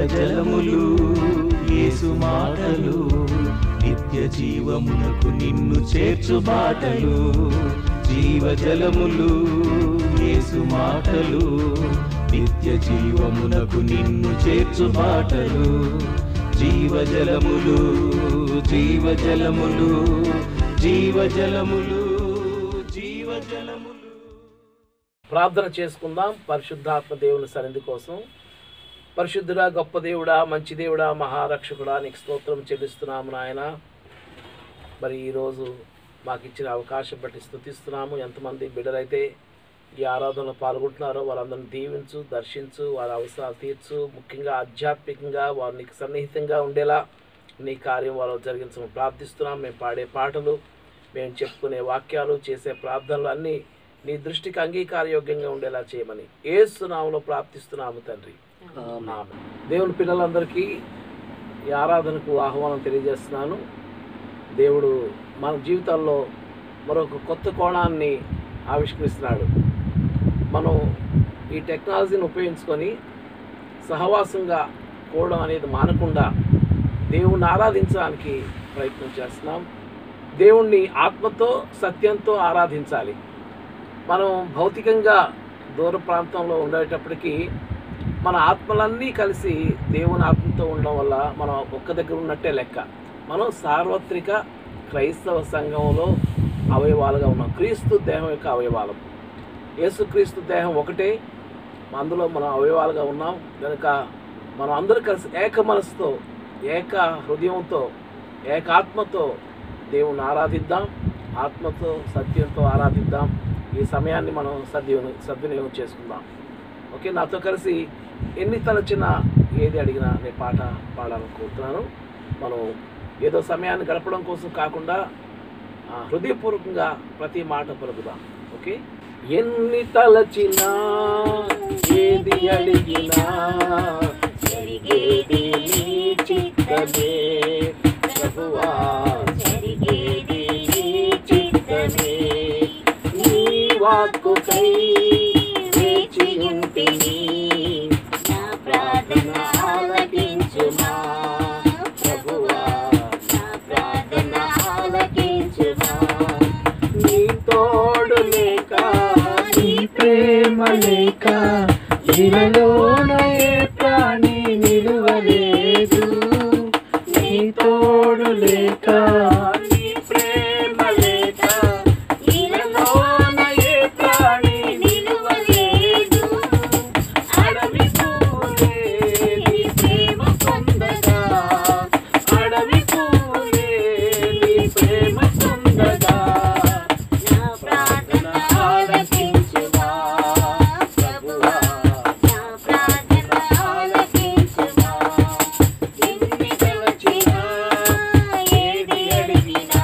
జీవజలములు యేసు మాటలు నిత్య జీవమునకు నిన్ను చేర్చు బాటలు జీవజలములు యేసు మాటలు నిత్య జీవమునకు నిన్ను చేర్చు బాటలు జీవజలములు జీవజలములు జీవజలములు జీవజలములు ప్రార్థన చేసుకుందాం పరిశుద్ధాత్మ దేవుని సన్నిధి కోసం పరిశుద్ధుడా గొప్ప దేవుడా మంచి దేవుడా మహారక్షకుడా నీకు స్తోత్రం చెల్లిస్తున్నాము నాయన మరి ఈరోజు మాకు ఇచ్చిన అవకాశం బట్టి స్థుతిస్తున్నాము ఎంతమంది బిడ్డలైతే ఈ ఆరాధనలో పాల్గొంటున్నారో వాళ్ళందరిని దీవించు దర్శించు వారి అవసరాలు తీర్చు ముఖ్యంగా ఆధ్యాత్మికంగా వారు నీకు సన్నిహితంగా ఉండేలా నీ కార్యం వాళ్ళు జరిగించమని ప్రార్థిస్తున్నాం మేము పాడే పాటలు మేము చెప్పుకునే వాక్యాలు చేసే ప్రార్థనలు అన్నీ నీ దృష్టికి అంగీకారయోగ్యంగా ఉండేలా చేయమని ఏసునామలో ప్రార్థిస్తున్నాము తండ్రి ఆమేన్. దేవుని పిల్లలందరికీ ఈ ఆరాధనకు ఆహ్వానం తెలియజేస్తున్నాను దేవుడు మన జీవితాల్లో మరొక కొత్త కోణాన్ని ఆవిష్కరిస్తున్నాడు మనం ఈ టెక్నాలజీని ఉపయోగించుకొని సహవాసంగా కూడడం అనేది మానకుండా దేవుణ్ణి ఆరాధించడానికి ప్రయత్నం చేస్తున్నాం దేవుణ్ణి ఆత్మతో సత్యంతో ఆరాధించాలి మనం భౌతికంగా దూర ప్రాంతంలో ఉండేటప్పటికీ మన ఆత్మలన్నీ కలిసి దేవుని ఆత్మతో ఉండడం వల్ల మనం ఒక్క దగ్గర ఉన్నట్టే లెక్క మనం సార్వత్రిక క్రైస్తవ సంఘంలో అవయవాలుగా ఉన్నాం క్రీస్తు దేహం యొక్క అవయవాలం యేసుక్రీస్తు దేహం ఒకటే అందులో మనం అవయవాలుగా ఉన్నాం కనుక మనం అందరూ కలిసి ఏక మనసుతో ఏక హృదయంతో ఏకాత్మతో దేవుణ్ణి ఆరాధిద్దాం ఆత్మతో సత్యంతో ఆరాధిద్దాం ఈ సమయాన్ని మనం సద్వినియోగం సద్వినియోగం చేసుకుందాం ఓకే నాతో కలిసి ఎన్ని తలచినా ఏది అడిగినా నేను పాట పాడాలని కోరుతున్నాను మనం ఏదో సమయాన్ని గడపడం కోసం కాకుండా ఆ, హృదయపూర్వకంగా ప్రతి మాట పలుకుదాం ఓకే ఎన్ని తలచినా ఏది అడిగినా జరిగేది నీ చిత్తమే ప్రభువా జరిగేది నీ చిత్తమే నీ వాక్కుకై వేచి ఉంటిని నా ప్రార్థన ఆలకించుమా ప్రభువా నా ప్రార్థన ఆలకించుమా నీ తోడు లేక నీ ప్రేమ లేక ఇలలోన ఏ ప్రాణి నిలువలేదు నీ తోడు లేక నీ ప్రేమ లేక ఇలలోన ఏ ప్రాణి నిలువలేదు అడవి పూలే నీ ప్రేమ పొందగా అడవి పూలే నీ ప్రేమ పొందగా నా ప్రార్థన ఆలకించుమా ప్రభువా నా ప్రార్థన ఆలకించుమా ఎన్ని తలచినా ఏది అడిగినా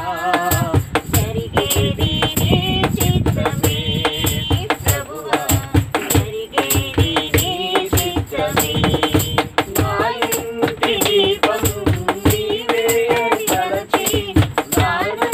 జరిగేది నీ చిత్తమే ప్రభువా జరిగేది నీ చిత్తమే నా ఇంటి దీపం నీవే అని తలచి నా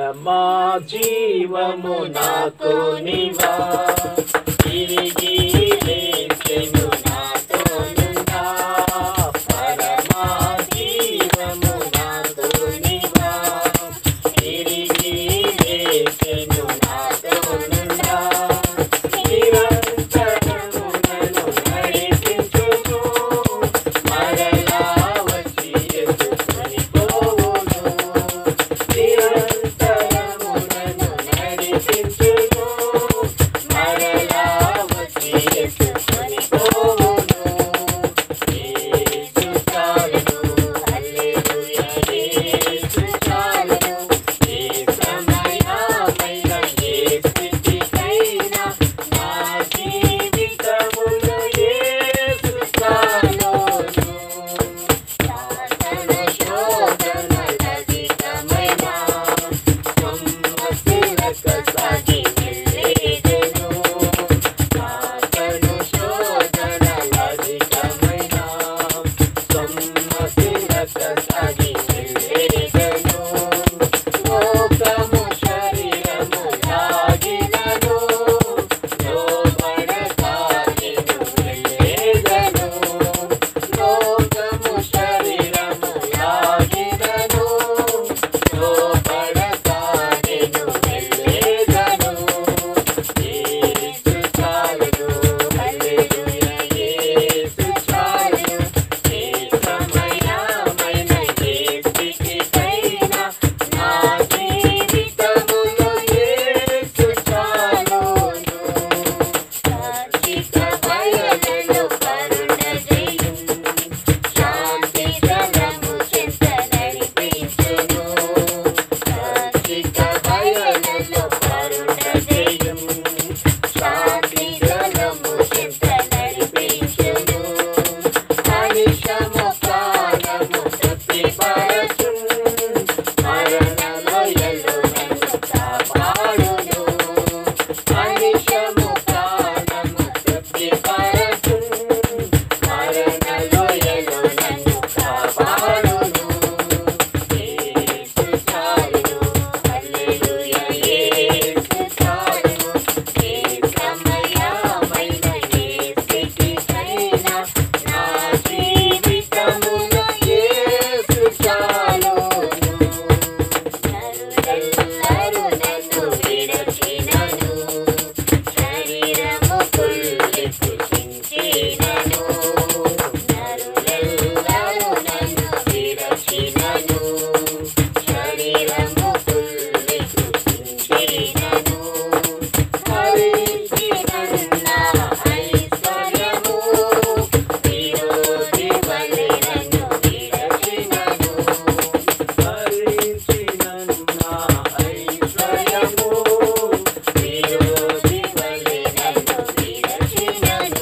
పరమా జీవము నాకు నివా తిరిగి లేచెను నాతోనుండా. పరమా జీవము నాకు నివా తిరిగి లేచెను నాతోనుండా. నిరంతరము నన్ను నడిపించును. మరలా వచ్చి ఎత్తుకొని పోవును. నిరంతరము నన్ను నడిపించును. మరలా వచ్చి ఎత్తుకొని పోవును. యేసు చాలును. హల్లెలూయా. యేసు చాలును. ఏ సమయమైన ఏ స్థితికైనా నా జీవితములో యేసు చాలును. సాధన శోధనలధికమైన సమ్మతిలక సాగి వెళ్ళేదెను. సాధన శోధనలధికమైన సమ్మతిలక సాగి వెళ్ళేదెను. లోకము శరీరము లాగినను లోబడక నేను వెళ్ళేదను. లోకము శరీరము లాగినను లోబడక నేను వెళ్ళేదను. యేసు చాలును. హల్లెలూయా. యేసు చాలును. ఏ సమయమైన ఏ స్థితికైనా నా జీవితములో యేసు చాలును. కార్తీక బయలలో కరుణ జయం శాంతి జలము చెంత నడిపించును కార్తీక బయలలో కరుణ జయం శాంతి జలము చెంత నడిపించును అనిశము ప్రాణము తృప్తిపరచు మరణలోయలో నన్ను కాపాడును అనిశము ప్రాణము తృప్తిపరచు మరణలోయలో నన్ను కాపాడును యేసు చాలును హల్లెలూయా యేసు చాలును ఏ సమయమైన ఏ స్థితికైనా నా జీవితములో యేసు చాలును నరులెల్లరూ నన్ను విడచినను శరీరము కుళ్ళి కృషించినను నరులెల్లరూ నన్ను విడచినను శరీరము కుళ్ళి కృషించినను హరించినన్న ఐశ్వర్యము విరోధి వలె నన్ను విడచినను భరించినన్న ఐశ్వర్యము విరోధి వలె నన్ను విడచినను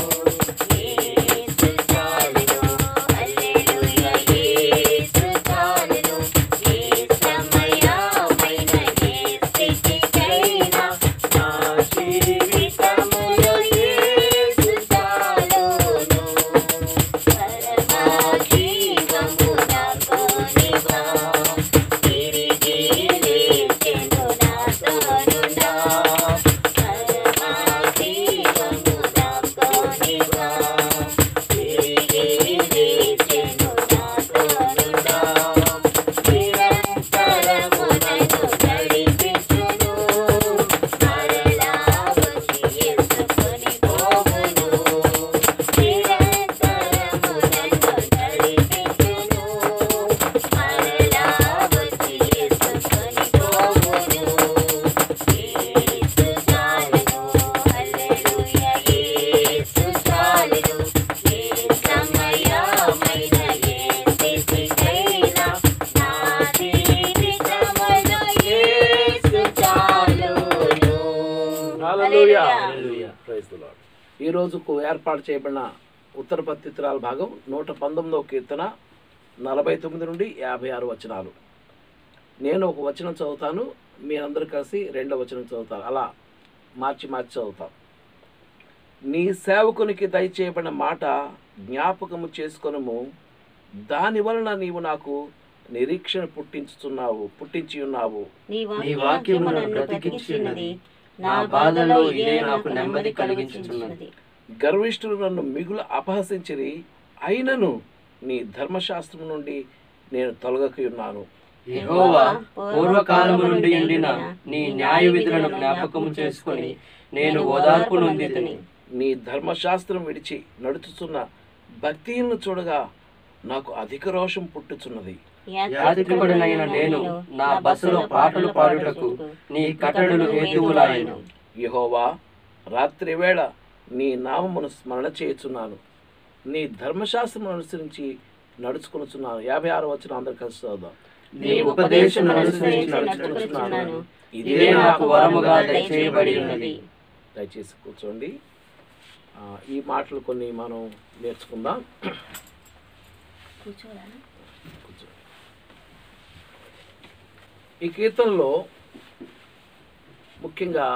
యేసు చాలును హల్లెలూయా యేసు చాలును ఏ సమయమైన ఏ స్థితికైనా నా జీవితములో యేసు చాలును పరమా జీవము నాతో నివా తిరిగి లేచెను నాతోనుండా పరమా జీవము నాతో నివా తిరిగి లేచెను నాతోనుండా నిరంతరము నన్ను నడిపించును మరలా వచ్చి ఎత్తుకొని పోవును నిరంతరము నన్ను నడిపించును మరలా వచ్చి ఎత్తుకొని పోవును యేసు చాలును హల్లెలూయా యేసు చాలును ఏ సమయమైన ఏ స్థితికైనా నా జీవితములో యేసు చాలును hallelujah hallelujah. Praise the lord ఈ రోజుకు ఏర్పాటు చేయబడిన ఉత్తర పత్రిత్రాల భాగం నూట పంతొమ్మిదవ కీర్తన నలభై తొమ్మిది నుండి యాభై ఆరు వచనాలు నేను ఒక వచనం చదువుతాను మీరందరూ కలిసి రెండో వచనం చదువుతారు అలా మార్చి మార్చి చదువుతాం నీ సేవకునికి దయచేయబడిన మాట జ్ఞాపకము చేసుకొనుము దాని వలన నీవు నాకు నిరీక్షణ పుట్టించుతున్నావు పుట్టించి ఉన్నావు నీ నీ వాక్యము వాక్యము నన్ను నన్ను బ్రతికించున్నది నా నా బాధలో బాధలో ఇదే ఇదే నాకు నాకు నెమ్మది నెమ్మది కలిగించుచున్నది. కలిగించున్నది గర్విష్ఠులు నన్ను మిగులు అపహసించిరి అయినను నీ ధర్మశాస్త్రం నుండి నేను తొలగకి ఉన్నాను యెహోవా పూర్వకాలము నుండి ఉండిన నీ న్యాయ విధులను జ్ఞాపకము చేసుకొని నేను ఓదార్పు నొందితిని నీ ధర్మశాస్త్రం విడిచి నడుచుచున్న భక్తిని చూడగా నాకు అధిక రోషం పుట్టుచున్నది యాత్రికుడనైన నేను నా బస్సులో పాటలు పాడుటకు నీ కట్టడులు హేతువులాయను యెహోవా రాత్రి వేళ నీ నామమును స్మరణ చేయుచున్నాను నీ ధర్మశాస్త్రం అనుసరించి నడుచుకొనుచున్నాను యాభై ఆరు వచ్చిన అందరు కలిసి చదువుదాం నీ ఉపదేశం అనుసరించి నడుచుకొనుచున్నాను ఇదే నాకు వరముగా దయచేయబడి ఉన్నది దయచేసి కూర్చోండి ఆ, ఈ మాటలు కొన్ని మనం నేర్చుకుందాం కూర్చో. ఈ కీర్తనలో ముఖ్యంగా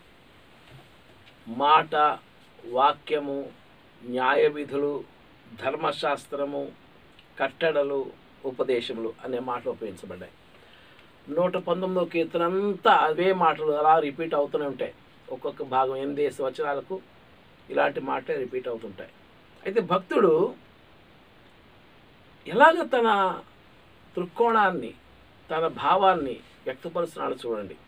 మాట వాక్యము న్యాయ విధులు ధర్మశాస్త్రము కట్టడలు ఉపదేశములు అనే మాటలు ఉపయోగించబడ్డాయి నూట పంతొమ్మిదో కీర్తన అంతా అవే మాటలు అలా రిపీట్ అవుతూనే ఉంటాయి ఒక్కొక్క భాగం ఎనిమిది వచనాలకు ఇలాంటి మాటలే రిపీట్ అవుతుంటాయి అయితే భక్తుడు ఎలాగ తన దృక్కోణాన్ని తన భావాన్ని వ్యక్తపరుస్తున్నాడు చూడండి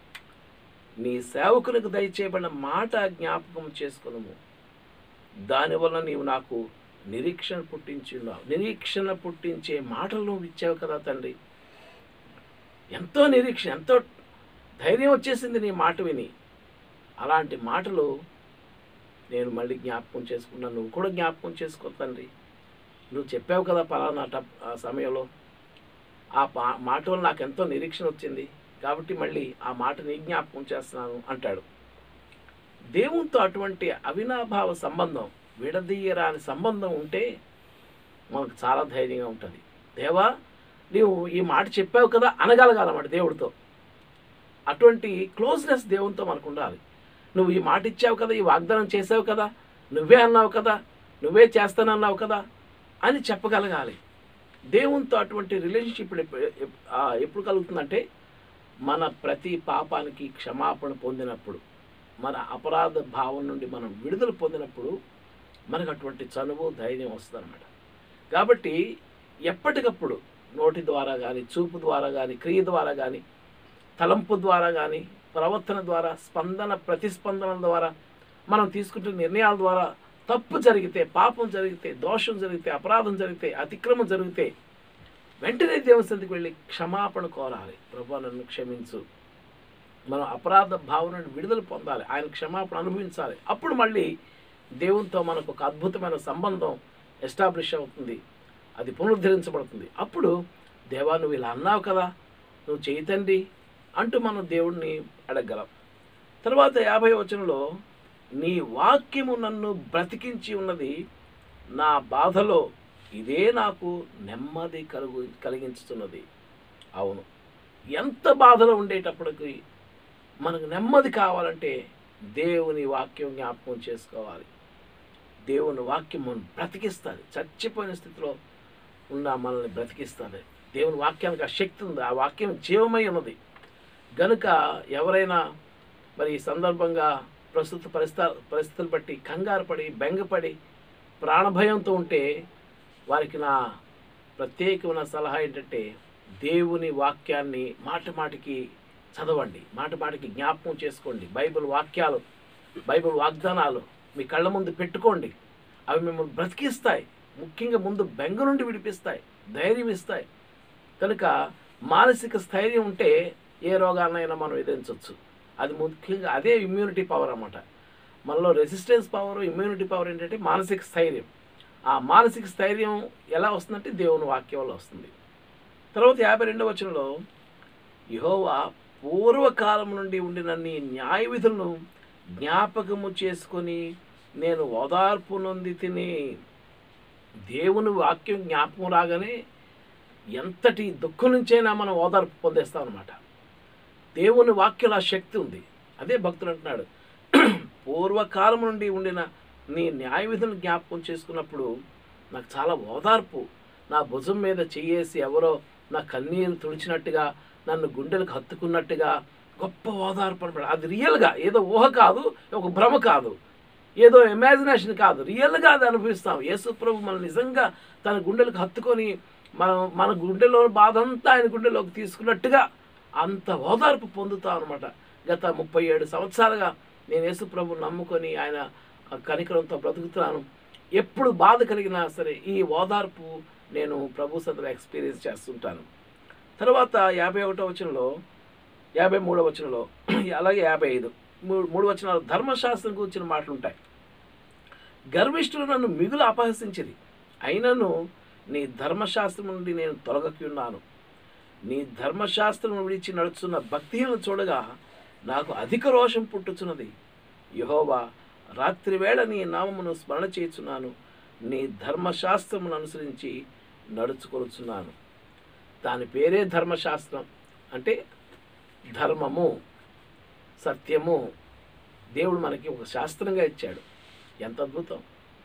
నీ సేవకునికి దయచేయబడిన మాట జ్ఞాపకం చేసుకునము దానివల్ల నీవు నాకు నిరీక్షణ పుట్టించి ఉన్నావు నిరీక్షణ పుట్టించే మాటలు నువ్వు ఇచ్చావు కదా తండ్రి ఎంతో నిరీక్షణ ఎంతో ధైర్యం వచ్చేసింది నీ మాట విని అలాంటి మాటలు నేను మళ్ళీ జ్ఞాపకం చేసుకున్నాను నువ్వు కూడా జ్ఞాపకం చేసుకో తండ్రి నువ్వు చెప్పావు కదా పలానా టప్ ఆ సమయంలో ఆ పా మాట వల్ల నాకు ఎంతో నిరీక్షణ వచ్చింది కాబట్టి మళ్ళీ ఆ మాట నీ జ్ఞాపకం చేస్తున్నాను అంటాడు దేవునితో అటువంటి అవినాభావ సంబంధం విడదీయరాని సంబంధం ఉంటే మనకు చాలా ధైర్యంగా ఉంటుంది దేవా నీవు ఈ మాట చెప్పావు కదా అనగలగాలన్నమాట దేవుడితో అటువంటి క్లోజ్నెస్ దేవునితో మనకు ఉండాలి నువ్వు ఈ మాట ఇచ్చావు కదా ఈ వాగ్దానం చేసావు కదా నువ్వే అన్నావు కదా నువ్వే చేస్తానన్నావు కదా అని చెప్పగలగాలి దేవునితో అటువంటి రిలేషన్షిప్ ఎప్పుడు ఆ, ఎప్పుడు కలుగుతుందంటే మన ప్రతి పాపానికి క్షమాపణ పొందినప్పుడు మన అపరాధ భావం నుండి మనం విడుదల పొందినప్పుడు మనకు అటువంటి చనువు ధైర్యం వస్తుందన్నమాట కాబట్టి ఎప్పటికప్పుడు నోటి ద్వారా కానీ చూపు ద్వారా కానీ క్రియ ద్వారా కానీ తలంపు ద్వారా కానీ ప్రవర్తన ద్వారా స్పందన ప్రతిస్పందన ద్వారా మనం తీసుకుంటున్న నిర్ణయాల ద్వారా తప్పు జరిగితే పాపం జరిగితే దోషం జరిగితే అపరాధం జరిగితే అతిక్రమం జరిగితే వెంటనే దేవుని సన్నిధికి వెళ్ళి క్షమాపణ కోరాలి ప్రభు నన్ను క్షమించు మనం అపరాధ భావన నుండి విడుదల పొందాలి ఆయన క్షమాపణ అనుభవించాలి అప్పుడు మళ్ళీ దేవునితో మనకు ఒక అద్భుతమైన సంబంధం ఎస్టాబ్లిష్ అవుతుంది అది పునరుద్ధరించబడుతుంది అప్పుడు దేవా నువ్వు ఇలా అన్నావు కదా నువ్వు చేయతండి అంటూ మనం దేవుడిని అడగగలం తర్వాత యాభై వచనంలో నీ వాక్యము నన్ను బ్రతికించి ఉన్నది నా బాధలో ఇదే నాకు నెమ్మది కలుగు కలిగించుతున్నది అవును ఎంత బాధలో ఉండేటప్పటికి మనకు నెమ్మది కావాలంటే దేవుని వాక్యం జ్ఞాపకం చేసుకోవాలి దేవుని వాక్యం మనం బ్రతికిస్తుంది చచ్చిపోయిన స్థితిలో ఉన్న మనల్ని బ్రతికిస్తుంది దేవుని వాక్యానికి ఆ శక్తి ఉంది ఆ వాక్యం జీవమై ఉన్నది గనుక ఎవరైనా మరి ఈ సందర్భంగా ప్రస్తుత పరిస్థిత పరిస్థితులు బట్టి కంగారు పడి బెంగపడి ప్రాణభయంతో ఉంటే వారికి నా ప్రత్యేకమైన సలహా ఏంటంటే దేవుని వాక్యాన్ని మాట మాటికి చదవండి మాట మాటికి జ్ఞాపకం చేసుకోండి బైబిల్ వాక్యాలు బైబిల్ వాగ్దానాలు మీ కళ్ళ ముందు పెట్టుకోండి అవి మిమ్మల్ని బ్రతికిస్తాయి ముఖ్యంగా ముందు బెంగ నుండి విడిపిస్తాయి ధైర్యం ఇస్తాయి కనుక మానసిక స్థైర్యం ఉంటే ఏ రోగాన్నైనా మనం ఎదిరించవచ్చు అది ముఖ్యంగా అదే ఇమ్యూనిటీ పవర్ అన్నమాట మనలో రెసిస్టెన్స్ పవర్ ఇమ్యూనిటీ పవర్ ఏంటంటే మానసిక స్థైర్యం ఆ మానసిక స్థైర్యం ఎలా వస్తుందంటే దేవుని వాక్యం వల్ల వస్తుంది తర్వాత యాభై రెండవ వచనంలో యహోవా పూర్వకాలం నుండి ఉండిన నీ న్యాయ విధులను జ్ఞాపకము చేసుకొని నేను ఓదార్పు నొంది తిని దేవుని వాక్యం జ్ఞాపకం రాగానే ఎంతటి దుఃఖం నుంచైనా మనం ఓదార్పు పొందేస్తాం అనమాట దేవుని వాక్యంలో ఆ శక్తి ఉంది అదే భక్తుడు అంటున్నాడు పూర్వకాలం నుండి ఉండిన నీ న్యాయ విధులను జ్ఞాపకం చేసుకున్నప్పుడు నాకు చాలా ఓదార్పు నా భుజం మీద చెయ్యేసి ఎవరో నా కన్నీరు తుడిచినట్టుగా నన్ను గుండెలకు హత్తుకున్నట్టుగా గొప్ప ఓదార్పు అనమాట అది రియల్గా ఏదో ఊహ కాదు ఒక భ్రమ కాదు ఏదో ఇమాజినేషన్ కాదు రియల్గా అది అనుభవిస్తాం యేసు ప్రభు మనం నిజంగా తన గుండెలకు హత్తుకొని మనం మన గుండెలో బాధ అంతా ఆయన గుండెలోకి తీసుకున్నట్టుగా అంత ఓదార్పు పొందుతాం అనమాట గత ముప్పై ఏడు సంవత్సరాలుగా నేను యేసు ప్రభు నమ్ముకొని ఆయన కనికరంతో బ్రతుకుతున్నాను ఎప్పుడు బాధ కలిగినా సరే ఈ ఓదార్పు నేను ప్రభు సదలో ఎక్స్పీరియన్స్ చేస్తుంటాను తర్వాత యాభై ఒకటో వచనంలో యాభై మూడో వచనంలో అలాగే యాభై ఐదు మూడు మూడు వచనాలు ధర్మశాస్త్రం గురించిన మాటలు ఉంటాయి గర్విష్ఠులు నన్ను మిగులు అపహసించింది అయినను నీ ధర్మశాస్త్రం నుండి నేను తొలగకి ఉన్నాను నీ ధర్మశాస్త్రం విడిచి నడుచున్న భక్తిహీనను చూడగా నాకు అధిక రోషం పుట్టుచున్నది యహోవా రాత్రివేళ నీ నామమును స్మరణ చేయుచున్నాను నీ ధర్మశాస్త్రమును అనుసరించి నడుచుకొనుచున్నాను దాని పేరే ధర్మశాస్త్రం అంటే ధర్మము సత్యము దేవుడు మనకి ఒక శాస్త్రంగా ఇచ్చాడు ఎంత అద్భుతం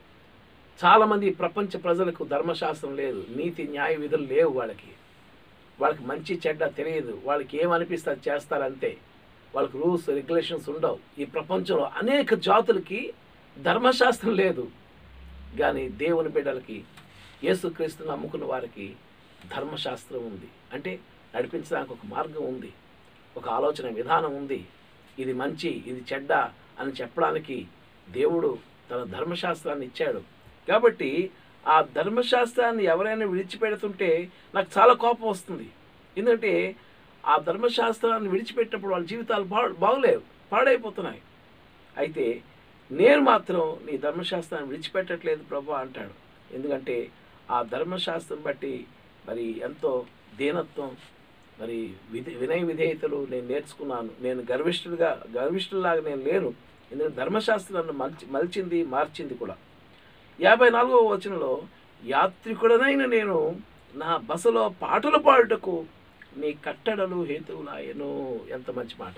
చాలామంది ప్రపంచ ప్రజలకు ధర్మశాస్త్రం లేదు నీతి న్యాయ విధులు లేవు వాళ్ళకి వాళ్ళకి మంచి చెడ్డ తెలియదు వాళ్ళకి ఏమనిపిస్తే అది చేస్తారంతే వాళ్ళకి రూల్స్ రెగ్యులేషన్స్ ఉండవు ఈ ప్రపంచంలో అనేక జాతులకి ధర్మశాస్త్రం లేదు కానీ దేవుని బిడ్డలకి యేసుక్రీస్తుని నమ్ముకున్న వారికి ధర్మశాస్త్రం ఉంది అంటే నడిపించడానికి ఒక మార్గం ఉంది ఒక ఆలోచన విధానం ఉంది ఇది మంచి ఇది చెడ్డ అని చెప్పడానికి దేవుడు తన ధర్మశాస్త్రాన్ని ఇచ్చాడు కాబట్టి ఆ ధర్మశాస్త్రాన్ని ఎవరైనా విడిచిపెడుతుంటే నాకు చాలా కోపం వస్తుంది ఎందుకంటే ఆ ధర్మశాస్త్రాన్ని విడిచిపెట్టినప్పుడు వాళ్ళ జీవితాలు బా బాగులేవు పాడైపోతున్నాయి అయితే నేను మాత్రం నీ ధర్మశాస్త్రాన్ని విడిచిపెట్టట్లేదు ప్రభు అంటాడు ఎందుకంటే ఆ ధర్మశాస్త్రం బట్టి మరి ఎంతో దీనత్వం మరి విధి వినయ విధేయతలు నేను నేర్చుకున్నాను నేను గర్విష్ఠుడిగా గర్విష్ఠులాగా నేను లేను ఎందుకంటే ధర్మశాస్త్రం నన్ను మలిచి మలిచింది మార్చింది కూడా యాభై నాలుగవ వచనంలో యాత్రికుడనైన నేను నా బసలో పాటలు పాడుటకు నీ కట్టడలు హేతువులాయను ఎంత మంచి మాట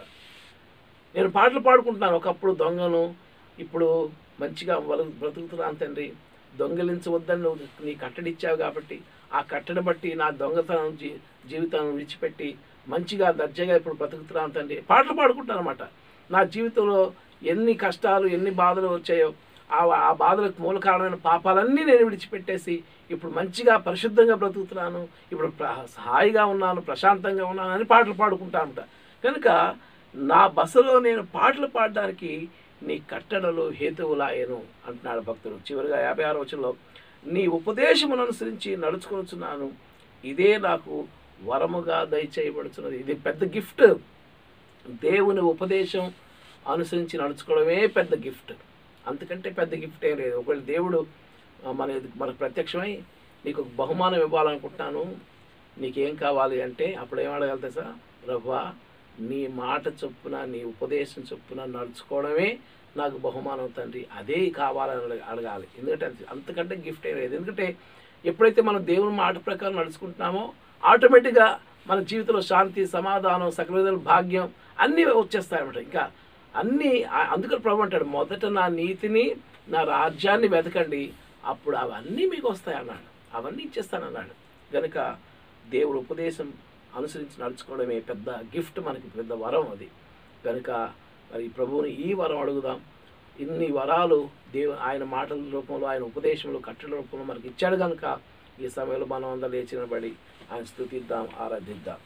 నేను పాటలు పాడుకుంటున్నాను ఒకప్పుడు దొంగను ఇప్పుడు మంచిగా వల బ్రతుకుతున్నాను తండ్రి దొంగలించవద్దని నువ్వు నీ కట్టడిచ్చావు కాబట్టి ఆ కట్టడి బట్టి నా దొంగతనం జీ జీవితాన్ని విడిచిపెట్టి మంచిగా దర్జాగా ఇప్పుడు బ్రతుకుతున్నాను తండ్రి పాటలు పాడుకుంటాను అనమాట నా జీవితంలో ఎన్ని కష్టాలు ఎన్ని బాధలు వచ్చాయో ఆ ఆ బాధలకు మూల కారణమైన పాపాలన్నీ నేను విడిచిపెట్టేసి ఇప్పుడు మంచిగా పరిశుద్ధంగా బ్రతుకుతున్నాను ఇప్పుడు ప్ర- హాయిగా ఉన్నాను ప్రశాంతంగా ఉన్నాను అని పాటలు పాడుకుంటానంట కనుక నా బసలో నేను పాటలు పాడడానికి నీ కట్టడలు హేతువులాయను అంటున్నాడు భక్తుడు చివరిగా యాభై ఆరు వచనంలో నీ ఉపదేశమును అనుసరించి నడుచుకొనుచున్నాను ఇదే నాకు వరముగా దయచేయబడుతున్నది ఇది పెద్ద గిఫ్ట్ దేవుని ఉపదేశం అనుసరించి నడుచుకోవడమే పెద్ద గిఫ్ట్ అంతకంటే పెద్ద గిఫ్ట్ ఏం లేదు ఒకవేళ దేవుడు ఆ, మన ఎదుగు- మనకు ప్రత్యక్షమై నీకు ఒక బహుమానం ఇవ్వాలనుకుంటున్నాను నీకేం కావాలి అంటే అప్పుడు ఏం అడగలుగుతా సార్ ప్రభా నీ మాట చొప్పున నీ ఉపదేశం చొప్పున నడుచుకోవడమే నాకు బహుమానం తండ్రి అదే కావాలని అడగ- అడగాలి ఎందుకంటే అది అంతకంటే గిఫ్ట్ ఏం లేదు ఎందుకంటే ఎప్పుడైతే మనం దేవుని మాట ప్రకారం నడుచుకుంటున్నామో ఆటోమేటిక్గా మన జీవితంలో శాంతి సమాధానం సకల విధాల భాగ్యం అన్నీ వచ్చేస్తాయి అన్నమాట ఇంకా అన్నీ ఆ- అందుకని ప్రభు అంటాడు మొదట నా నీతిని నా రాజ్యాన్ని వెతకండి అప్పుడు అవన్నీ మీకు వస్తాయి అన్నాడు అవన్నీ ఇచ్చేస్తానన్నాడు కనుక దేవుడు ఉపదేశం అనుసరించి నడుచుకోవడమే పెద్ద గిఫ్ట్ మనకి పెద్ద వరం అది కనుక మరి ప్రభువుని ఈ వరం అడుగుదాం ఇన్ని వరాలు దేవు ఆయన మాటల రూపంలో ఆయన ఉపదేశంలో కట్టల రూపంలో మనకి ఇచ్చాడు కనుక ఈ సమయంలో మనం అందరూ లేచిన బడి ఆయన స్థుతిద్దాం ఆరాధిద్దాం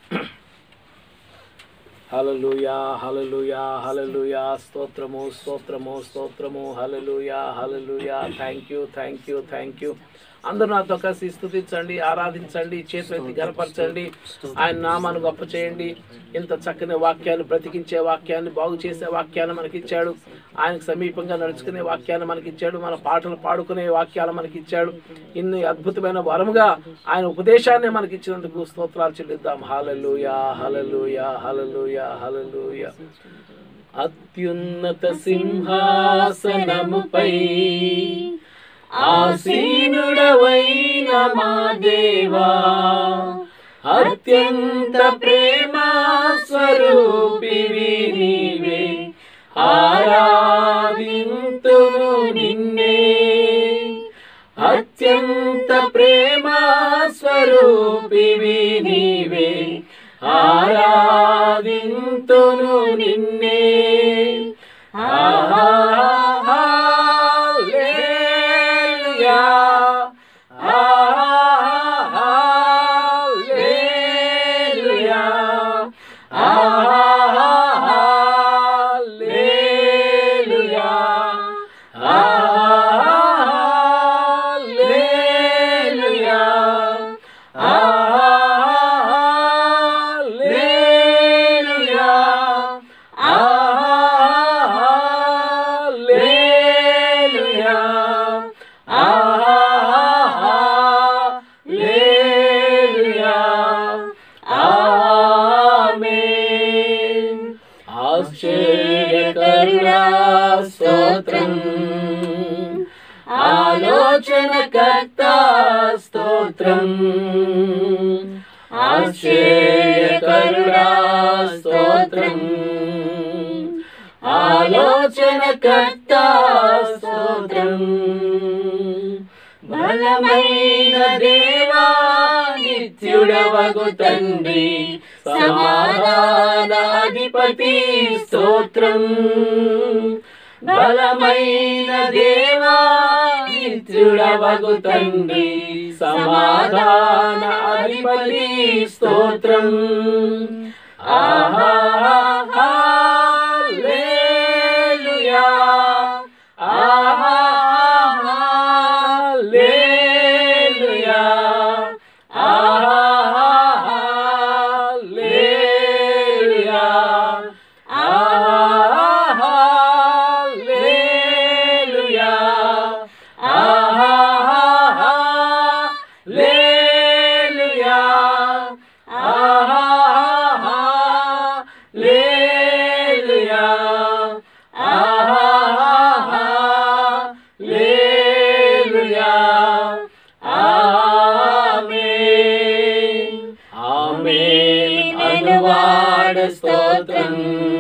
హలలుయా హలలుయా హలలుయా స్తోత్రము స్తోత్రము స్తోత్రము hallelujah hallelujah thank you thank you thank you అందరూ నాతో కలిసి స్థుతించండి ఆరాధించండి చేతులెత్తి గనపరచండి ఆయన నామాన్ని గొప్ప చేయండి ఇంత చక్కని వాక్యాన్ని బ్రతికించే వాక్యాన్ని బాగు చేసే వాక్యాన్ని మనకి ఇచ్చాడు ఆయనకు సమీపంగా నడుచుకునే వాక్యాన్ని మనకి ఇచ్చాడు మన పాటలు పాడుకునే వాక్యాలు మనకి ఇచ్చాడు ఇన్ని అద్భుతమైన వరముగా ఆయన ఉపదేశాన్ని మనకి ఇచ్చినందుకు స్తోత్రాలు చెల్లిద్దాం హలలుయా హలలుయా హలలుయా హలలుయా అత్యున్నత సింహాసనముపై ఆసీనుడవైన మా దేవా అత్యంత ప్రేమ స్వరూపివి నీవే ఆరాధింతును నిన్నే అత్యంత ప్రేమ స్వరూ రూపివి నీవే ఆరాధింతును నిన్నే హల్లెలూయా hallelujah hallelujah hallelujah hallelujah hallelujah హల్లెలూయా ఆమేన్ ఆశ్చర్యకరుడా స్తోత్రం ఆలోచనకర్త స్తోత్రం ఆశ్చర్యకరుడా స్తోత్రం ఆలోచనకర్త స్తోత్రం బలమైన దేవా నిత్యుడవగు తండ్రి సమాధానాధిపతి స్తోత్రం బలమైన దేవా నిత్యుడవగు తండ్రి సమాధానాధిపతి స్తోత్రం ఆహా హల్లెలూయా ఆహా హల్లెలూయా ఆహా హల్లెలూయా ఆహా హల్లెలూయా ఆహా హల్లెలూయా ఆహా హల్లెలూయా ఆహా హల్లెలూయా ఆమేన్ ఆమేన్ అనువాడ స్తోత్రం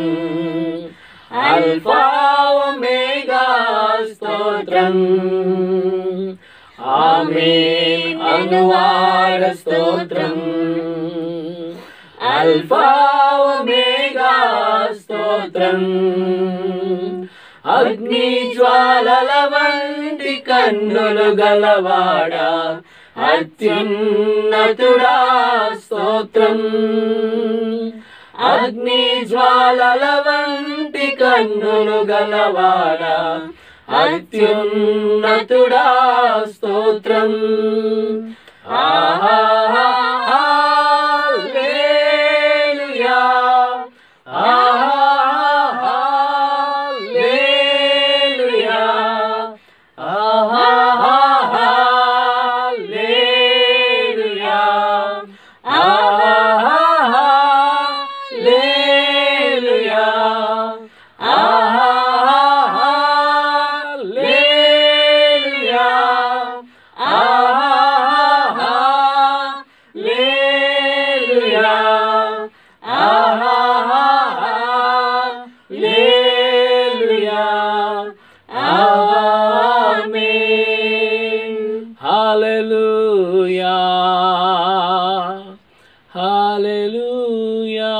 అల్ఫా ఒమేగా స్తోత్రం ఆమేన్ అనువాడ స్తోత్రం అల్ఫా ఒమేగా స్తోత్రం అగ్ని జ్వాలల వంటి కన్నులు గలవాడా అత్యున్నతుడా స్తోత్రం అగ్ని జ్వాలల వంటి కన్నులు గలవాడా అత్యున్నతుడా స్తోత్రం ఆహా హల్లెలూయా ఆహా హల్లెలూయా ఆహా హల్లెలూయా ఆహా హల్లెలూయా ఆహా హల్లెలూయా ఆహా హల్లెలూయా ఆహా హల్లెలూయా ఆమేన్ హల్లెలూయా హల్లెలూయా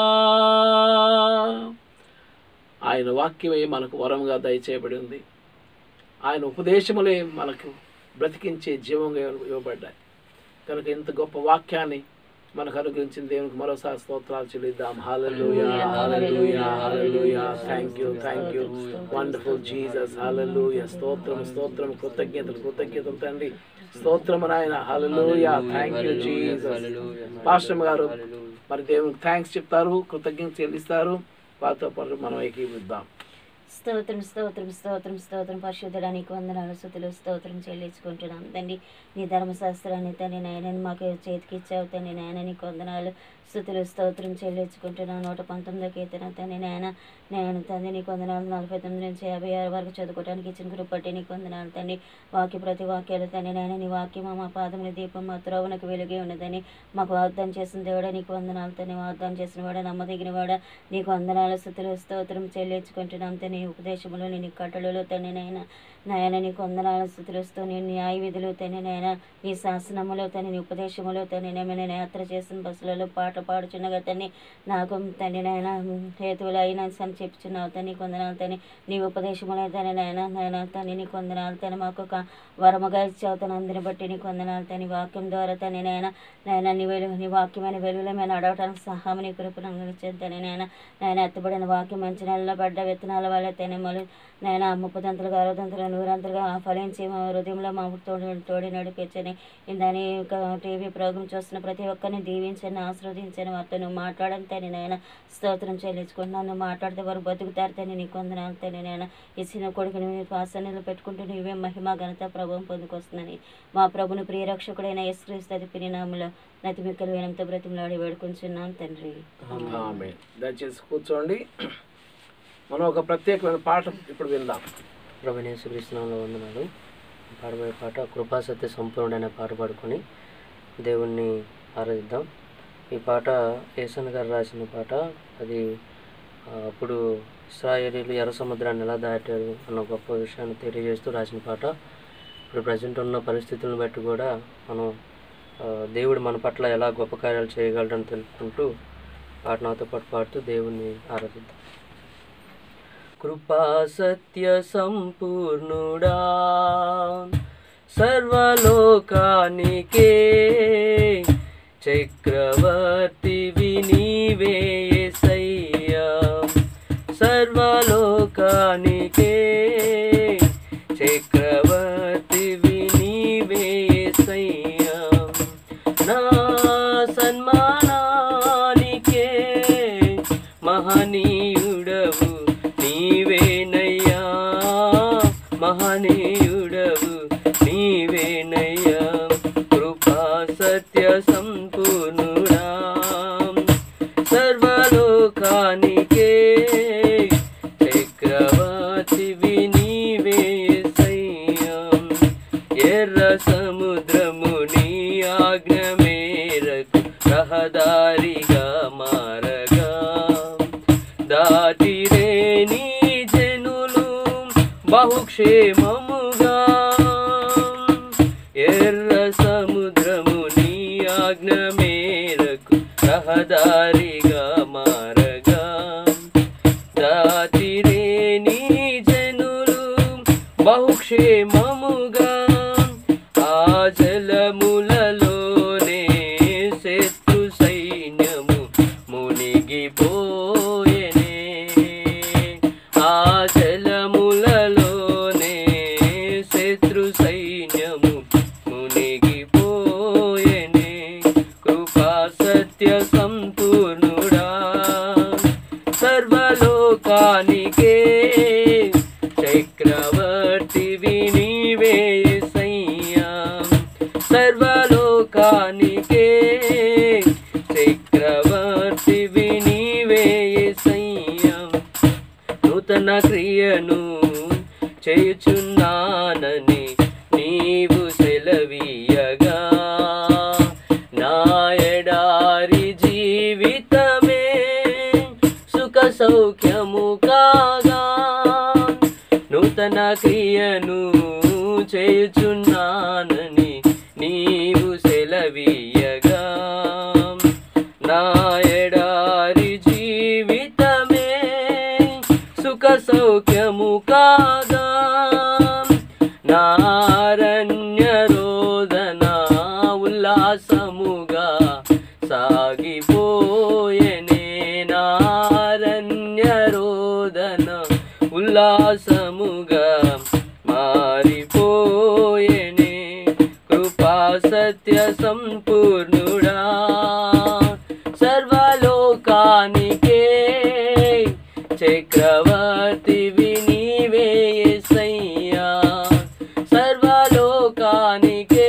ఆయన వాక్యమే మనకు వరముగా దయచేయబడి ఉంది ఆయన ఉపదేశములే మనకు బ్రతికించే జీవంగా ఇవ్వబడ్డాయి కనుక ఇంత గొప్ప వాక్యాన్ని మనకు అనుగ్రహించిన దేవునికి మరోసారి స్తోత్రాలు చెల్లిద్దాం hallelujah hallelujah hallelujah thank you thank you wonderful Jesus hallelujah స్తోత్రం స్తోత్రం కృతజ్ఞతలు కృతజ్ఞతలు తండ్రి స్తోత్రం నాయన hallelujah thank you Jesus pastor గారు మరి దేవునికి థ్యాంక్స్ చెప్తారు కృతజ్ఞత చెల్లిస్తారు వారితో పాటు మనం ఏకీవిద్దాం స్తోత్రం స్తోత్రం స్తోత్రం స్తోత్రం పరిశుద్ధుడా నీకు వందనాలు స్థుతులు స్తోత్రం చెల్లించుకుంటున్నాం తండ్రి నీ ధర్మశాస్త్రాన్ని తండ్రి నాయనని మాకు చేతికి ఇచ్చావు తండ్రి నాయన నీకు వందనాలు స్థుతులు స్తోత్రం చెల్లించుకుంటున్నాం నూట పంతొమ్మిదో కీర్తన తండ్రి నాయన నేను తండ్రి నీకు వందనాలు నలభై తొమ్మిది నుంచి యాభై ఆరు వరకు చదువుకోవడానికి ఇచ్చిన కృప బట్టి నీకు వందనాలు తండ్రి వాక్య ప్రతి వాక్యాలు తండ్రి నాయన నీ వాక్యం మా పాదముల దీపం మా త్రోవనకు వెలుగే ఉన్నదని మాకు వాగ్దానం చేసిన దేవుడా నీకు వందనాలు తండ్రి వాగ్దానం చేసిన వాడా నమ్మదగిన వాడా నీకు వందనాలు స్థుతులు స్తోత్రం చెల్లించుకుంటున్నాం తండ్రి నీ ఉపదేశములు నీ కట్టడలు తండ్రి నాయన నాయన నీ కొందనాల స్థుతులతో నీ న్యాయ విధులు తండ్రి నాయన నీ శాసనములో తండ్రి నీ ఉపదేశములో తండ్రి నేను యాత్ర చేసిన బస్సులలో పాట పాడుచున్నగా తండ్రి నాకు తండ్రి నాయన హేతువులు అయినా అని చెప్పుచున్నావు తండ్రి కొందనాలు తండ్రి నీ ఉపదేశములే తండ్రి నాయన నాయన తండ్రి నీ కొందనాలు తండ్రి మాకు ఒక వరముగా ఇచ్చావు తను అందరిని బట్టి నీ కొందనాలు తండ్రి వాక్యం ద్వారా తండ్రి నాయన నాయన నీ వెలుగు నీ వాక్యమైన వెలుగులో మేము నడవటానికి సహాయం నీ కృపను అందించని నాయన నాయన ఎత్తబడిన వాక్యం మంచి నెలలో పడ్డ విత్తనాల వల్ల తెనెమలు నాయన ముప్పదంతలుగా అరవదంతలుగా నూరంతలుగా ఫలించి మా హృదయంలో మా తోడి తోడి నడిపించని దాని యొక్క టీవీ ప్రోగ్రామ్ చూస్తున్న ప్రతి ఒక్కరిని దీవించని ఆస్వాదించని వారితో నువ్వు మాట్లాడని తని నాయన స్తోత్రం చెల్లించుకుంటున్నాను నువ్వు మాట్లాడితే వారు బతుకుతారు తని నీ కొందనాలు తని నాయన ఇచ్చిన కొడుకుని మీ పాసనలు పెట్టుకుంటూ నీవే మహిమ ఘనత ప్రభుత్వం పొందుకొస్తుందని మా ప్రభుని ప్రియరక్షకుడైన యేసుక్రీస్తు అది పిరినాములో నతి మిక్కలు వేనంతో బ్రతిమలాడి వేడుకుంటున్నాం తండ్రి ఆమేన్. దయచేసి కూర్చోండి మనం ఒక ప్రత్యేకమైన పాట ఇప్పుడు విందాం ప్రభునేసు కృష్ణంలో వందనాలు పాడబోయే పాట కృపా సత్య సంపూర్ణ అనే పాట పాడుకొని దేవుణ్ణి ఆరాధిద్దాం ఈ పాట ఏసన్ గారు రాసిన పాట అది ఆ, అప్పుడు ఇస్రాయేలీలు ఎర్ర సముద్రాన్ని ఎలా దాటారు అన్న గొప్ప విషయాన్ని తెలియజేస్తూ రాసిన పాట ఇప్పుడు ప్రజెంట్ ఉన్న పరిస్థితులను బట్టి కూడా మనం ఆ, దేవుడు మన పట్ల ఎలా గొప్ప కార్యాలు చేయగలడని తెలుపుకుంటూ పాట నాతో పాటు పాడుతూ దేవుణ్ణి ఆరాధిద్దాం కృపా సత్య సంపూర్ణుడా సర్వలోకానికే చక్రవర్తి నీవే యేసయ్యా సర్వలోకానికే చక్రవర్తి నీవే యేసయ్యా నా సన్మానానికే మహనీయుడవు నీవేనయ్యా మహనీయుడవు నీవేనయ్యా కృపా సత్య సంపూర్ణుడా సర్వలోకానికే చక్రవర్తివి నీవే యేసయ్యా ఎర్ర సముద్రము నీ ఆజ్ఞ మేరకు రహదారిగా మారగా దాటిరే నీ జనులు బహుక్షేమముగా ఎర్ర సముద్రము నీ ఆజ్ఞ మేరకు రహదారిగా మారగా దాటిరే నీ జనులు బహుక్షేమముగా ఆ జలములలోనే శత్రు సైన్యము మునిగిపోయెనే ఆ జలములలోనే శత్రు సైన్యము మునిగిపోయెనే కృపా సత్య సంపూర్ణుడా సర్వలోకానికే చక్రవర్తివి నీవే సయ్యా సర్వలోకానికే చక్రవర్తివి నీవే సయ్యా నూతన క్రియను చేయుచున్నానని నీవు సెలవీయగా నా ఎడారి జీవితమే సుఖ సౌఖ్యము కాగా నూతన క్రియను చేయుచున్నానని నీవు సెలవీయగా నా ఎడారి జీవితమే సుఖ సౌఖ్యము కాగా నారణ్య రోదన ఉల్లాసముగా సాగిపోయనే నారణ్య రోదన ఉల్లాసముగా మారిపోయనే కృపా సత్య సంపూర్ణుడా సర్వలోకానికే చక్రవర్తివి నీవే యేసయ్యా సర్వలోకానికే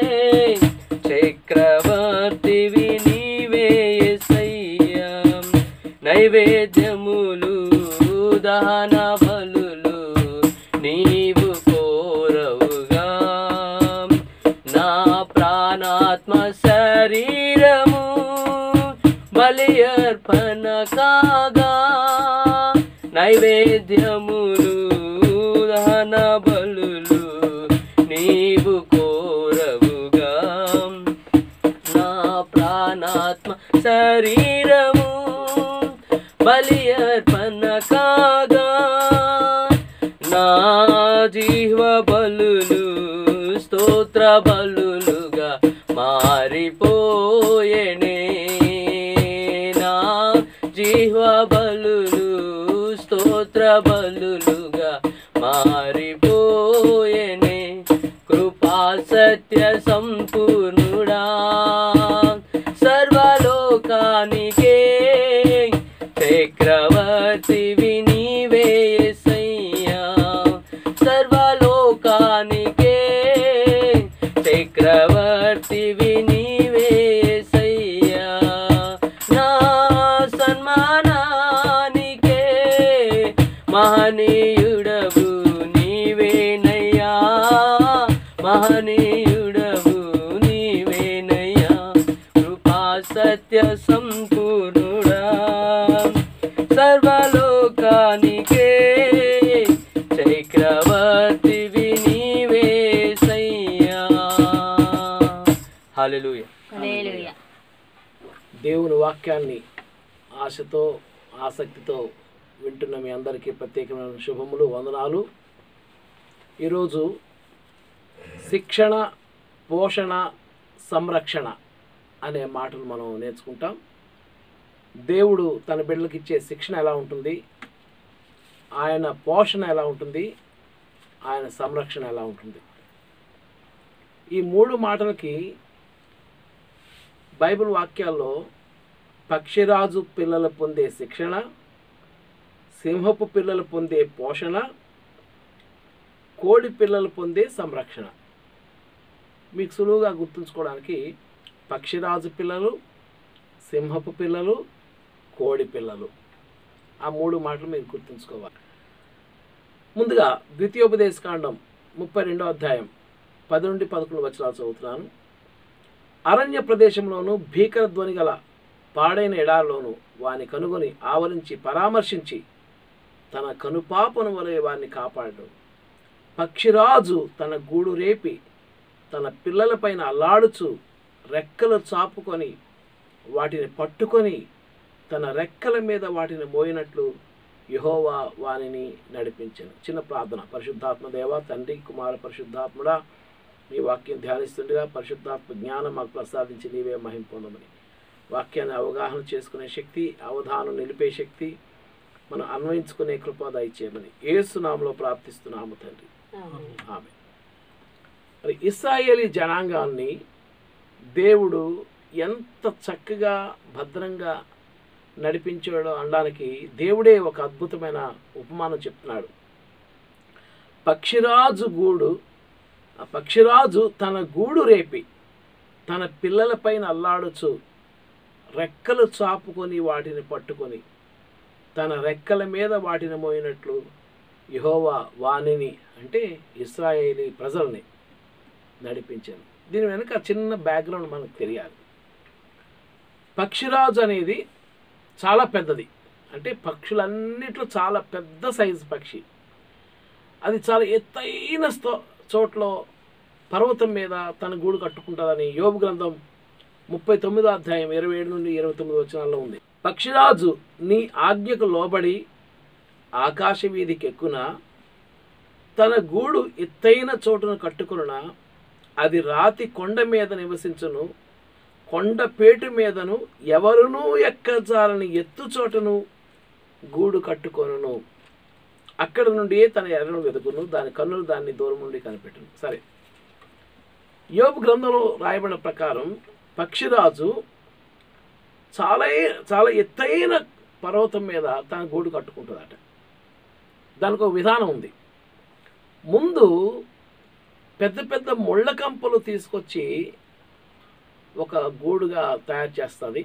చక్రవర్తివి నీవే యేసయ్యా నైవేద్యములు దహన బలులు నీవు కోరవుగా నా ప్రాణాత్మ శరీరము బలి అర్పణ కాగా నై నైవేద్యములు దహన బలులు నీవు కోరవుగా నా ప్రాణాత్మ శరీరము బలి అర్పణ కాగా నా జీవ బలులు స్తోత్ర బలులుగా మారిపోయేనే నా జీవ బలులు స్తోత్ర బలులుగా మారిపోయేనే కృపా సత్య సంపూర్ణుడా సర్వలోకానికే చక్రవర్తి నీవే యేసయ్యా సర్వలోకానికే చక్రవర్తి నీవే యేసయ్యా నా సన్మానానికే మహనీయుడవు నీవేనయ్యా మహనీయుడవు నీవేనయ్యా కృపా సత్య సంపూర్ణుడా సర్వలోకానికే చక్రవర్తి నీవే సయ్యా హల్లెలూయా హల్లెలూయా దేవుని వాక్యాన్ని ఆశతో ఆసక్తితో వింటున్న మీ అందరికీ ప్రత్యేకమైన శుభములు వందనాలు ఈరోజు శిక్షణ పోషణ సంరక్షణ అనే మాటలు మనం నేర్చుకుంటాం దేవుడు తన బిడ్డలకు ఇచ్చే శిక్షణ ఎలా ఉంటుంది ఆయన పోషణ ఎలా ఉంటుంది ఆయన సంరక్షణ ఎలా ఉంటుంది ఈ మూడు మాటలకి బైబిల్ వాక్యాల్లో పక్షిరాజు పిల్లలు పొందే శిక్షణ సింహపు పిల్లలు పొందే పోషణ కోడి పిల్లలు పొందే సంరక్షణ మీకు సులువుగా గుర్తుంచుకోవడానికి పక్షిరాజు పిల్లలు సింహపు పిల్లలు కోడి పిల్లలు ఆ మూడు మాటలు మీరు గుర్తుంచుకోవాలి ముందుగా ద్వితీయోపదేశకాండం ముప్పై రెండో అధ్యాయం పది నుండి పదకొండు వచనాలు చదువుతున్నాను అరణ్య ప్రదేశంలోను భీకర ధ్వని గల పాడైన ఎడారిలోను వాని కనుగొని ఆవరించి పరామర్శించి తన కనుపాపను వలె వారిని కాపాడు పక్షిరాజు తన గూడు రేపి తన పిల్లలపైన అల్లాడుచు రెక్కలు చాపుకొని వాటిని పట్టుకొని తన రెక్కల మీద వాటిని మోయినట్లు యహోవా వానిని నడిపించను చిన్న ప్రార్థన పరిశుద్ధాత్మ దేవ తండ్రి కుమార పరిశుద్ధాత్ముడా నీ వాక్యం ధ్యానిస్తుండగా పరిశుద్ధాత్మ జ్ఞానం మాకు ప్రసాదించి నీవే మహిం పొందమని వాక్యాన్ని అవగాహన చేసుకునే శక్తి అవధానం నిలిపే శక్తి మనం అన్వయించుకునే కృప దయచేయమని ఏసునామలో ప్రార్థిస్తున్నాము తండ్రి ఆమె మరి ఇస్రాయేలీ జనాంగాన్ని దేవుడు ఎంత చక్కగా భద్రంగా నడిపించాడో అనడానికి దేవుడే ఒక అద్భుతమైన ఉపమానం చెప్తున్నాడు పక్షిరాజు గూడు ఆ పక్షిరాజు తన గూడు రేపి తన పిల్లలపైన అల్లాడుచు రెక్కలు చాపుకొని వాటిని పట్టుకొని తన రెక్కల మీద వాటిని మోయినట్లు యహోవా వాణిని అంటే ఇస్రాయేలీ ప్రజల్ని నడిపించాను దీని వెనుక చిన్న బ్యాక్గ్రౌండ్ మనకు తెలియాలి పక్షిరాజు అనేది చాలా పెద్దది అంటే పక్షులన్నిట్లో చాలా పెద్ద సైజు పక్షి అది చాలా ఎత్తైన sto చోట్లో పర్వతం మీద తన గూడు కట్టుకుంటుందని యోబు గ్రంథం ముప్పై తొమ్మిదో అధ్యాయం ఇరవై ఏడు నుండి ఇరవై తొమ్మిది వచనాల్లో ఉంది పక్షిరాజు నీ ఆజ్ఞకు లోబడి ఆకాశ వీధికి ఎక్కున తన గూడు ఎత్తైన చోటును కట్టుకున్న అది రాతి కొండ మీద నివసించును కొండపేటు మీదను ఎవరునూ ఎక్కజాలని ఎత్తు చోటను గూడు కట్టుకొనును అక్కడ నుండి తన ఎర్రను వెతుకును దాని కన్నులు దాన్ని దూరం నుండి కనిపెట్టును సరే యోబు గ్రంథంలో రాయబడిన ప్రకారం పక్షిరాజు చాలా చాలా ఎత్తైన పర్వతం మీద తన గూడు కట్టుకుంటుందట దానికి ఒక విధానం ఉంది ముందు పెద్ద పెద్ద ముళ్ళ కంపలు తీసుకొచ్చి ఒక గూడుగా తయారు చేస్తుంది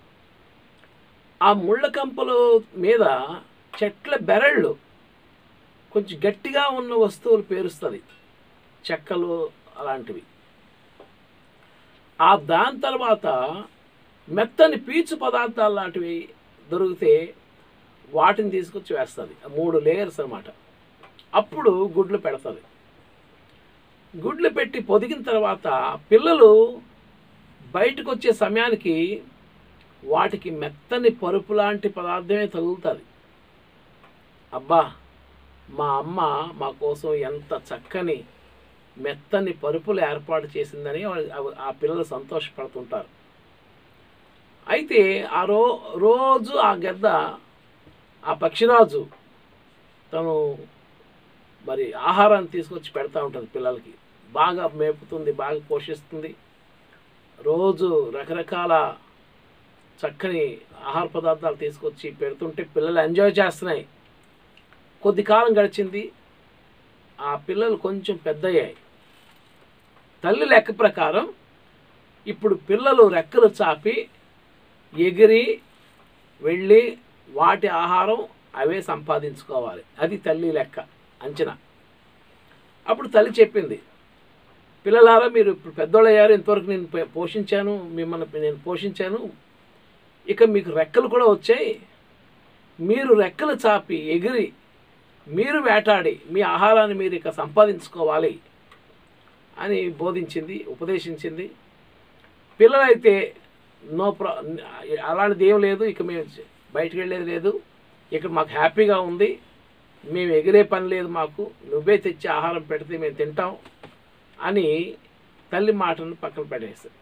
ఆ ముళ్ళ కంపల మీద చెట్ల బెరళ్ళు కొంచెం గట్టిగా ఉన్న వస్తువులు పేరుస్తుంది చెక్కలు అలాంటివి ఆ దాని తర్వాత మెత్తని పీచు పదార్థాలు లాంటివి దొరికితే వాటిని తీసుకొచ్చి వేస్తుంది మూడు లేయర్స్ అన్నమాట అప్పుడు గుడ్లు పెడుతుంది గుడ్లు పెట్టి పొదిగిన తర్వాత పిల్లలు బయటకు వచ్చే సమయానికి వాటికి మెత్తని పరుపు లాంటి పదార్థమే తగులుతుంది అబ్బా మా అమ్మ మా కోసం ఎంత చక్కని మెత్తని పరుపులు ఏర్పాటు చేసిందని వాళ్ళు- అవ- ఆ పిల్లలు సంతోషపడుతుంటారు అయితే ఆ రో రోజు ఆ గద్ద ఆ పక్షిరాజు తను మరి ఆహారాన్ని తీసుకొచ్చి పెడతా ఉంటుంది పిల్లలకి బాగా మేపుతుంది బాగా పోషిస్తుంది రోజు రకరకాల చక్కని ఆహార పదార్థాలు తీసుకొచ్చి పెడుతుంటే పిల్లలు ఎంజాయ్ చేస్తున్నాయి కొద్ది కాలం గడిచింది ఆ పిల్లలు కొంచెం పెద్దయ్యాయి తల్లి లెక్క ప్రకారం ఇప్పుడు పిల్లలు రెక్కలు చాపి ఎగిరి వెళ్ళి వాటి ఆహారం అవే సంపాదించుకోవాలి అది తల్లి లెక్క అంచనా అప్పుడు తల్లి చెప్పింది పిల్లలారా మీరు ఇప్పుడు పెద్దోళ్ళు అయ్యారు ఇంతవరకు నేను పో- పోషించాను మిమ్మల్ని నేను పోషించాను ఇక మీకు రెక్కలు కూడా వచ్చాయి మీరు రెక్కలు చాపి ఎగిరి మీరు వేటాడి మీ ఆహారాన్ని మీరు ఇక సంపాదించుకోవాలి అని బోధించింది ఉపదేశించింది పిల్లలైతే నో ప్రా అలాంటిది ఏం లేదు ఇక మేము బయటికి వెళ్ళేది లేదు ఇక్కడ మాకు హ్యాపీగా ఉంది మేము ఎగిరే పని లేదు మాకు నువ్వే తెచ్చి ఆహారం పెడితే మేము తింటాం అని తల్లి మాటను పక్కన పెట్టేస్తుంది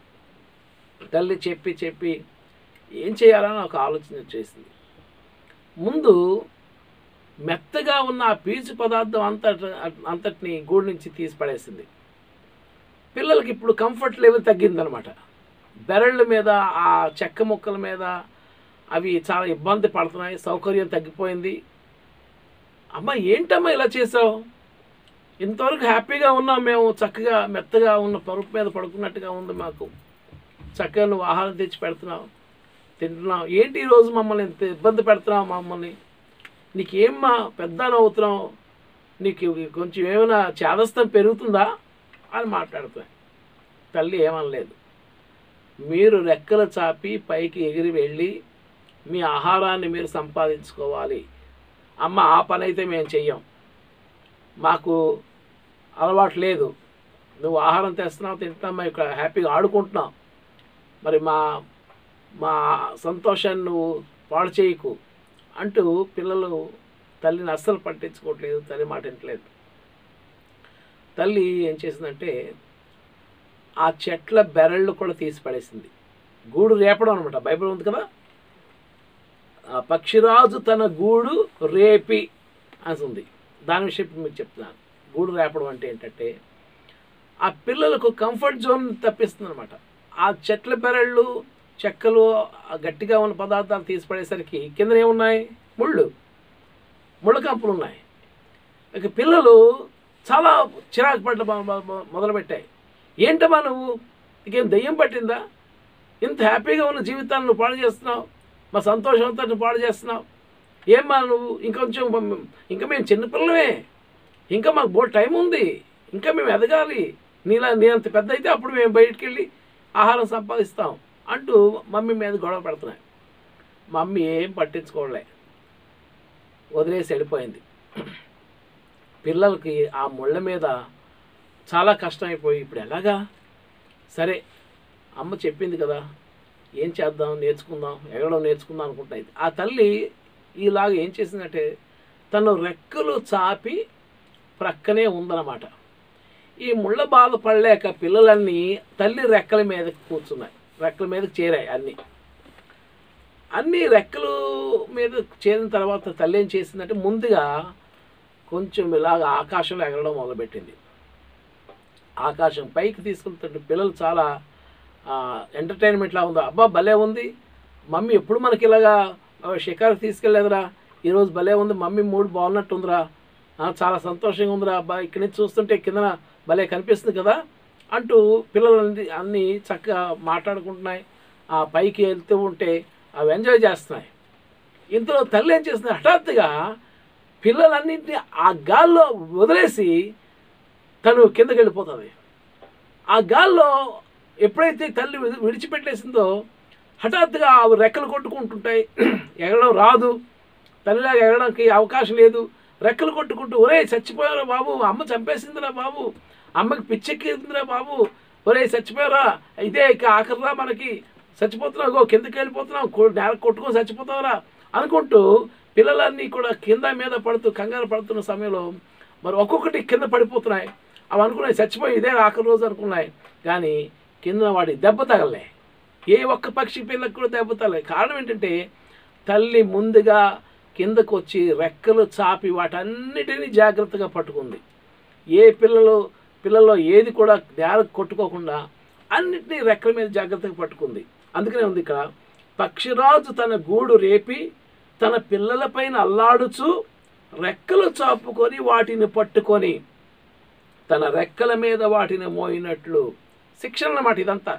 తల్లి చెప్పి చెప్పి ఏం చేయాలని ఒక ఆలోచన వచ్చేసింది ముందు మెత్తగా ఉన్న ఆ పీచు పదార్థం అంత అంతటిని గూడు నుంచి తీసి పడేసింది పిల్లలకి ఇప్పుడు కంఫర్ట్ లెవెల్ తగ్గిందనమాట బెరళ్ళ మీద ఆ చెక్క ముక్కల మీద అవి చాలా ఇబ్బంది పడుతున్నాయి సౌకర్యం తగ్గిపోయింది అమ్మ ఏంటమ్మా ఇలా చేసావు ఇంతవరకు హ్యాపీగా ఉన్నాం మేము చక్కగా మెత్తగా ఉన్న పరుపు మీద పడుకున్నట్టుగా ఉంది మాకు చక్కగా నువ్వు ఆహారం తెచ్చి పెడుతున్నావు తింటున్నావు ఏంటి ఈరోజు మమ్మల్ని ఇంత ఇబ్బంది పెడుతున్నావు మమ్మల్ని నీకేమ్మా పెద్ద అవుతున్నావు నీకు కొంచెం ఏమైనా చేదస్తం పెరుగుతుందా అని మాట్లాడుతాయి తల్లి ఏమనలేదు మీరు రెక్కలు చాపి పైకి ఎగిరి వెళ్ళి మీ ఆహారాన్ని మీరు సంపాదించుకోవాలి అమ్మ ఆ పని అయితే మేము చెయ్యం మాకు అలవాటు లేదు నువ్వు ఆహారం తెస్తున్నావు తింటున్నావు మేము ఇక్కడ హ్యాపీగా ఆడుకుంటున్నాం మరి మా మా సంతోషాన్ని నువ్వు పాడు చేయకు అంటూ పిల్లలు తల్లిని అస్సలు పట్టించుకోవట్లేదు తల్లి మాట వింటలేదు తల్లి ఏం చేసిందంటే ఆ చెట్ల బెరళ్ళు కూడా తీసి పడేసింది గూడు రేపడం అనమాట బైబిల్ ఉంది కదా ఆ పక్షిరాజు తన గూడు రేపి అని ఉంది దాని విషయం ఇప్పుడు మీకు చెప్తున్నాను గూడు రేపడం అంటే ఏంటంటే ఆ పిల్లలకు కంఫర్ట్ జోన్ తప్పిస్తుంది అనమాట ఆ చెట్ల బెరళ్ళు చెక్కలు ఆ గట్టిగా ఉన్న పదార్థాలు తీసి పడేసరికి కింద ఏమున్నాయి ముళ్ళు ముళ్ళ కంపులు ఉన్నాయి ఇక పిల్లలు చాలా చిరాకు పడ్డ మొ- మొ- మొ- మొదలుపెట్టాయి ఏంటమ్మా నువ్వు నీకేం దయ్యం పట్టిందా ఇంత హ్యాపీగా ఉన్న జీవితాన్ని నువ్వు పాడు చేస్తున్నావు మా సంతోషం అంతా నువ్వు పాడు చేస్తున్నావు ఏమ్మా నువ్వు ఇంకొంచెం మమ్- ఇంకా మేము చిన్నపిల్లలమే ఇంకా మాకు బోల్ టైం ఉంది ఇంకా మేము ఎదగాలి నీలా నేనంత పెద్ద అయితే అప్పుడు మేము బయటికి వెళ్ళి ఆహారం సంపాదిస్తాం అంటూ మమ్మీ మీద గొడవ పెడుతున్నాయి మమ్మీ ఏం పట్టించుకోవట్లే వదిలేసి వెళ్ళిపోయింది పిల్లలకి ఆ ముళ్ళ మీద చాలా కష్టమైపోయి ఇప్పుడు ఎలాగా సరే అమ్మ చెప్పింది కదా ఏం చేద్దాం నేర్చుకుందాం ఎగడం నేర్చుకుందాం అనుకుంటాయి ఆ తల్లి ఈలాగా ఏం చేసిందంటే తను రెక్కలు చాపి ప్రక్కనే ఉందన్నమాట ఈ ముళ్ళ బాధ పడలేక పిల్లలన్నీ తల్లి రెక్కల మీదకి కూర్చున్నాయి రెక్కల మీదకి చేరాయి అన్నీ అన్ని రెక్కలు మీద చేరిన తర్వాత తల్లి ఏం చేసిందంటే ముందుగా కొంచెం ఇలాగ ఆకాశంలో ఎగరడం మొదలుపెట్టింది ఆకాశం పైకి తీసుకెళ్తుంటే పిల్లలు చాలా ఎంటర్టైన్మెంట్లా ఉందా అబ్బా భలే ఉంది మమ్మీ ఎప్పుడు మనకి ఇలాగా ఆ, షికారు తీసుకెళ్ళలేదురా ఈరోజు భలే ఉంది మమ్మీ మూడు బాగున్నట్టుందిరా ఆ, చాలా సంతోషంగా ఉందిరా అబ్బా ఇక్కడి నుంచి చూస్తుంటే కిందన భలే కనిపిస్తుంది కదా అంటూ పిల్లలన్నీ అన్నీ చక్కగా మాట్లాడుకుంటున్నాయి ఆ పైకి వెళ్తూ ఉంటే అవి ఎంజాయ్ చేస్తున్నాయి ఇంతలో తల్లి ఏం చేస్తుంది హఠాత్తుగా పిల్లలన్నింటినీ ఆ గాల్లో వదిలేసి తను కిందకి వెళ్ళిపోతుంది ఆ గాల్లో ఎప్పుడైతే తల్లి విడి- విడిచిపెట్టేసిందో హఠాత్తుగా అవి రెక్కలు కొట్టుకుంటుంటాయి ఎగరడం రాదు తల్లిలాగా ఎగరడానికి అవకాశం లేదు రెక్కలు కొట్టుకుంటూ ఒరే చచ్చిపోయారా బాబు అమ్మ చంపేసిందిరా బాబు అమ్మకి పిచ్చెక్కిందిరా బాబు ఒరే చచ్చిపోయారా ఇదే ఇక ఆఖరిరా మనకి చచ్చిపోతున్నావు గో కిందకి వెళ్ళిపోతున్నావు కొ- నేల కొట్టుకొని చచ్చిపోతావురా అనుకుంటూ పిల్లలన్నీ కూడా కింద మీద పడుతూ కంగారు పడుతున్న సమయంలో మరి ఒక్కొక్కటి కింద పడిపోతున్నాయి అవి అనుకున్నాయి చచ్చిపోయి ఇదే ఆఖరి రోజు అనుకున్నాయి కానీ కింద వాడి దెబ్బ తగలే ఏ ఒక్క పక్షి పిల్లకు కూడా దెబ్బ తగలే కారణం ఏంటంటే తల్లి ముందుగా కిందకు వచ్చి రెక్కలు చాపి వాటన్నిటినీ జాగ్రత్తగా పట్టుకుంది ఏ పిల్లలు పిల్లల్లో ఏది కూడా నేల కొట్టుకోకుండా అన్నిటినీ రెక్కల మీద జాగ్రత్తగా పట్టుకుంది అందుకనే ఉంది ఇక్కడ పక్షిరాజు తన గూడు రేపి తన పిల్లలపైన అల్లాడుచు రెక్కలు చాపుకొని వాటిని పట్టుకొని తన రెక్కల మీద వాటిని మోయినట్లు శిక్షణ అన్నమాట ఇదంతా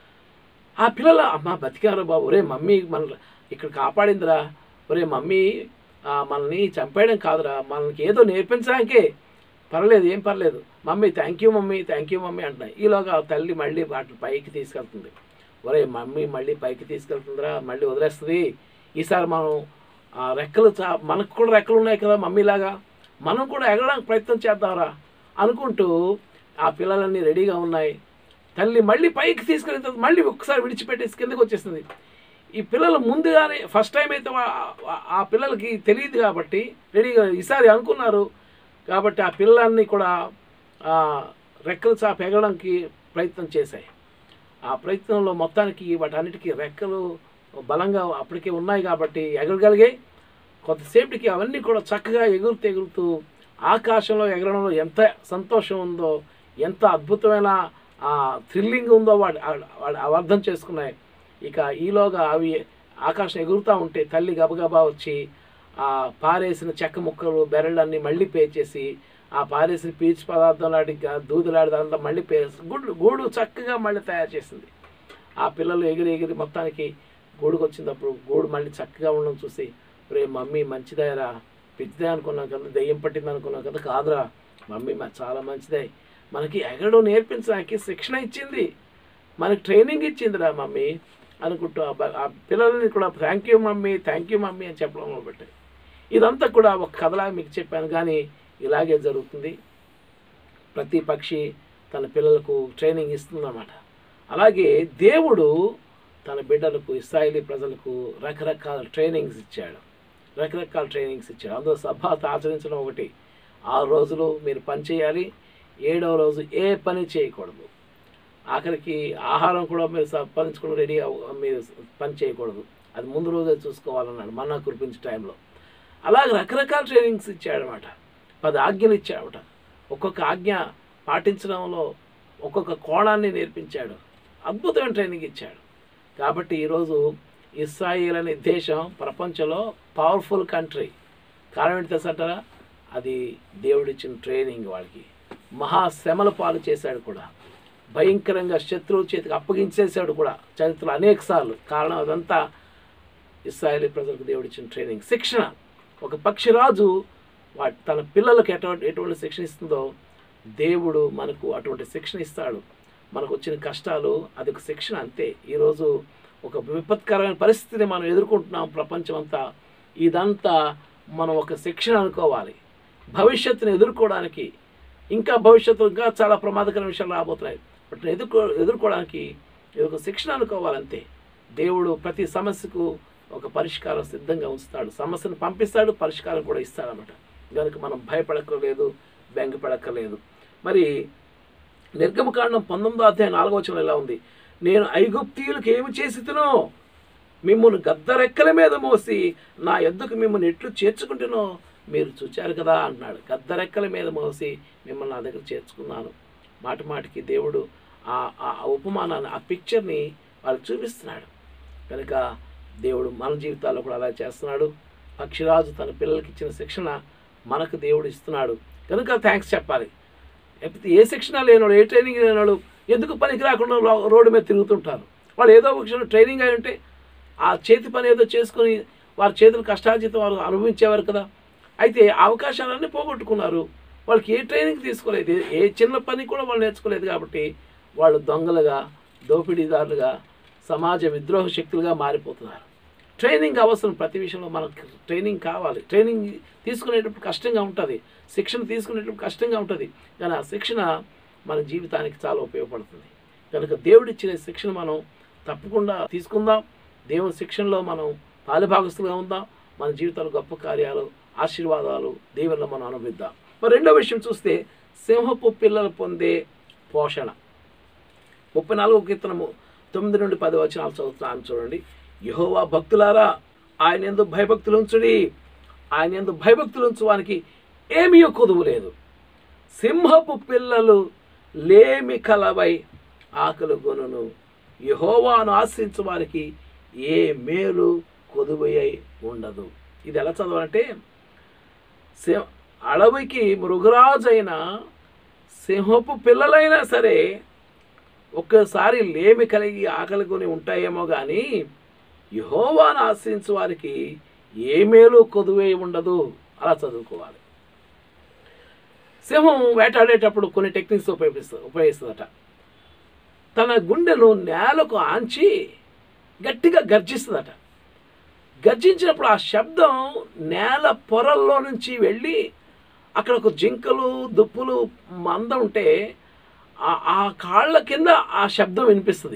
ఆ పిల్లల అమ్మ బతికారు బాబు ఒరే మమ్మీ మన ఇక్కడ కాపాడిందిరా ఒరే మమ్మీ ఆ, మనల్ని చంపేయడం కాదురా మనకి ఏదో నేర్పించడానికే పర్లేదు ఏం పర్లేదు mummy thank you mummy thank you mummy అంటున్నాయి ఈలోగా ఆ తల్లి మళ్ళీ వాటిని పైకి తీసుకెళ్తుంది ఒరే మమ్మీ మళ్ళీ పైకి తీసుకెళ్తుందిరా మళ్ళీ వదిలేస్తుంది ఈసారి మనం ఆ రెక్కలు చా మనకు కూడా రెక్కలు ఉన్నాయి కదా మమ్మీలాగా మనం కూడా ఎగరడానికి ప్రయత్నం చేద్దాంరా అనుకుంటూ ఆ పిల్లలన్నీ రెడీగా ఉన్నాయి తల్లి మళ్ళీ పైకి తీసుకెళ్ళిన తర్వాత మళ్ళీ ఒక్కసారి విడిచిపెట్టేసి కిందకి వచ్చేసింది ఈ పిల్లలు ముందుగానే ఫస్ట్ టైం అయితే వా- ఆ- ఆ పిల్లలకి తెలియదు కాబట్టి రెడీగా ఈసారి అనుకున్నారు కాబట్టి ఆ పిల్లలన్నీ కూడా ఆ, రెక్కలు చాప ఎగరడానికి ప్రయత్నం చేశాయి ఆ ప్రయత్నంలో మొత్తానికి వాటన్నిటికీ రెక్కలు బలంగా అప్పటికే ఉన్నాయి కాబట్టి ఎగరగలిగాయి కొంతసేపటికి అవన్నీ కూడా చక్కగా ఎగురుతూ ఎగురుతూ ఆకాశంలో ఎగరడంలో ఎంత సంతోషం ఉందో ఎంత అద్భుతమైన థ్రిల్లింగ్ ఉందో వాడు వాడు అవి అర్థం చేసుకున్నాయి ఇక ఈలోగా అవి ఆకాశం ఎగురుతూ ఉంటే తల్లి గబగబా వచ్చి ఆ పారేసిన చెక్క ముక్కలు బెరళ్ళన్నీ మళ్ళీ పేర్చేసి ఆ పారేసిన పీచు పదార్థం లాంటి దూదులాడదంతా మళ్ళీ పేసి గుడ్లు గూడు చక్కగా మళ్ళీ తయారు చేసింది ఆ పిల్లలు ఎగిరి ఎగిరి మొత్తానికి గూడుకు వచ్చినప్పుడు గూడు మళ్ళీ చక్కగా ఉండడం చూసి రే మమ్మీ మంచిదేరా పిచ్చిదే అనుకున్నాం కదా దెయ్యం పట్టింది అనుకున్నాం కదా కాదురా మమ్మీ మ- చాలా మంచిదే మనకి ఎగరడం నేర్పించడానికి శిక్షణ ఇచ్చింది మనకి ట్రైనింగ్ ఇచ్చిందిరా మమ్మీ అనుకుంటూ ఆ బ- ఆ పిల్లల్ని కూడా thank you mummy thank you mummy అని చెప్పడం మొదలుపెట్టాయి ఇదంతా కూడా ఒక కథలా మీకు చెప్పాను కానీ ఇలాగే జరుగుతుంది ప్రతి పక్షి తన పిల్లలకు ట్రైనింగ్ ఇస్తుందన్నమాట అలాగే దేవుడు తన బిడ్డలకు ఇస్రాయేలీ ప్రజలకు రకరకాల ట్రైనింగ్స్ ఇచ్చాడు రకరకాల ట్రైనింగ్స్ ఇచ్చాడు అందులో సభాత ఆచరించడం ఒకటి ఆరు రోజులు మీరు పని చేయాలి ఏడవ రోజు ఏ పని చేయకూడదు ఆఖరికి ఆహారం కూడా మీరు సంపాదించుకుని రెడీ అవ్వ- మీరు పని చేయకూడదు అది ముందు రోజే చూసుకోవాలన్నాడు మన్నా కురిపించే టైంలో అలాగే రకరకాల ట్రైనింగ్స్ ఇచ్చాడనమాట పది ఆజ్ఞలు ఇచ్చాడనమాట ఒక్కొక్క ఆజ్ఞ పాటించడంలో ఒక్కొక్క కోణాన్ని నేర్పించాడు అద్భుతమైన ట్రైనింగ్ ఇచ్చాడు కాబట్టి ఈరోజు ఇస్రాయిల్ అనే దేశం ప్రపంచంలో పవర్ఫుల్ కంట్రీ కారణం ఏంటి తెలుసంటారా అది దేవుడిచ్చిన ట్రైనింగ్ వాళ్ళకి మహా శ్రమల పాలు చేశాడు కూడా భయంకరంగా శత్రువుల చేతికి అప్పగించేశాడు కూడా చరిత్రలో అనేక సార్లు కారణం అదంతా ఇస్రాయేలీ ప్రజలకు దేవుడిచ్చిన ట్రైనింగ్ శిక్షణ ఒక పక్షిరాజు వాటి తన పిల్లలకు ఎటువంటి ఎటువంటి శిక్షణ ఇస్తుందో దేవుడు మనకు అటువంటి శిక్షణ ఇస్తాడు మనకు వచ్చిన కష్టాలు అది ఒక శిక్షణ అంతే ఈరోజు ఒక విపత్కరమైన పరిస్థితిని మనం ఎదుర్కొంటున్నాం ప్రపంచం అంతా ఇదంతా మనం ఒక శిక్షణ అనుకోవాలి భవిష్యత్తుని ఎదుర్కోవడానికి ఇంకా భవిష్యత్తు ఇంకా చాలా ప్రమాదకర విషయాలు రాబోతున్నాయి వాటిని ఎదుర్కో ఎదుర్కోవడానికి ఇది ఒక శిక్షణ అనుకోవాలంతే దేవుడు ప్రతి సమస్యకు ఒక పరిష్కారం సిద్ధంగా ఉంచుతాడు సమస్యను పంపిస్తాడు పరిష్కారం కూడా ఇస్తాడనమాట కనుక మనం భయపడక్కర్లేదు బెంగపడక్కర్లేదు మరి నిర్గమకాండం పంతొమ్మిదో అధ్యాయం నాలుగో వచనం ఎలా ఉంది నేను ఐగుప్తీయులకు ఏమి చేసితునో మిమ్మల్ని గద్దరెక్కల మీద మోసి నా ఎద్దుకు మిమ్మల్ని ఎట్లు చేర్చుకుంటునో మీరు చూచారు కదా అన్నాడు గద్దరెక్కల మీద మోసి మిమ్మల్ని నా దగ్గర చేర్చుకున్నాను మాటి మాటికి దేవుడు ఆ ఆ ఉపమానాన్ని ఆ పిక్చర్ని వాళ్ళకి చూపిస్తున్నాడు కనుక దేవుడు మన జీవితాల్లో కూడా అలా చేస్తున్నాడు పక్షిరాజు తన పిల్లలకి ఇచ్చిన శిక్షణ మనకు దేవుడు ఇస్తున్నాడు కనుక థ్యాంక్స్ చెప్పాలి లేకపోతే ఏ శిక్షణ లేనివాడు ఏ ట్రైనింగ్ లేనివాడు ఎందుకు పనికి రాకుండా రో- రోడ్డు మీద తిరుగుతుంటారు వాళ్ళు ఏదో ఒక క్షణం ట్రైనింగ్ అయి ఉంటే ఆ చేతి పని ఏదో చేసుకొని వారి చేతులు కష్టార్జితం వారు అనుభవించేవారు కదా అయితే ఆ అవకాశాలన్నీ పోగొట్టుకున్నారు వాళ్ళకి ఏ ట్రైనింగ్ తీసుకోలేదు ఏ- ఏ చిన్న పని కూడా వాళ్ళు నేర్చుకోలేదు కాబట్టి వాళ్ళు దొంగలుగా దోపిడీదారులుగా సమాజ విద్రోహ శక్తులుగా మారిపోతున్నారు ట్రైనింగ్ అవసరం ప్రతి విషయంలో మనకు ట్రైనింగ్ కావాలి ట్రైనింగ్ తీసుకునేటప్పుడు కష్టంగా ఉంటుంది శిక్షణ తీసుకునేటప్పుడు కష్టంగా ఉంటుంది కానీ ఆ శిక్షణ మన జీవితానికి చాలా ఉపయోగపడుతుంది కనుక దేవుడిచ్చిన శిక్షణ మనం తప్పకుండా తీసుకుందాం దేవుని శిక్షణలో మనం పాలుభాగస్తులుగా ఉందాం మన జీవితంలో గొప్ప కార్యాలు ఆశీర్వాదాలు దేవుల్లో మనం అనుభవిద్దాం మరి రెండో విషయం చూస్తే సింహపు పిల్లలు పొందే పోషణ ముప్పై నాలుగో కీర్తనము తొమ్మిది నుండి పది వచనాలు చదువుతున్నాను చూడండి యహోవా భక్తులారా ఆయన ఎందు భయభక్తులు ఉంచుడి ఆయన ఎందు భయభక్తులు ఉంచువానికి ఏమీ కొదువు లేదు సింహపు పిల్లలు లేమి కలవై ఆకలి గొనును యహోవాను ఆశ్రయించు వారికి ఏ మేలు కొదువై ఉండదు ఇది ఎలా చదవాలంటే సింహ అడవికి మృగరాజైన సింహపు పిల్లలైనా సరే ఒక్కసారి లేమి కలిగి ఆకలి కొని ఉంటాయేమో కానీ యహోవాను ఆశ్రయించు వారికి ఏ మేలు కొదువే ఉండదు అలా చదువుకోవాలి సింహం వేటాడేటప్పుడు కొన్ని టెక్నిక్స్ ఉపయోగిస్తుంది ఉపయోగిస్తుందట తన గుండెను నేలకు ఆంచి గట్టిగా గర్జిస్తుందట గర్జించినప్పుడు ఆ శబ్దం నేల పొరల్లో నుంచి వెళ్ళి అక్కడ ఒక జింకలు దుప్పులు మంద ఉంటే ఆ- ఆ కాళ్ళ కింద ఆ శబ్దం వినిపిస్తుంది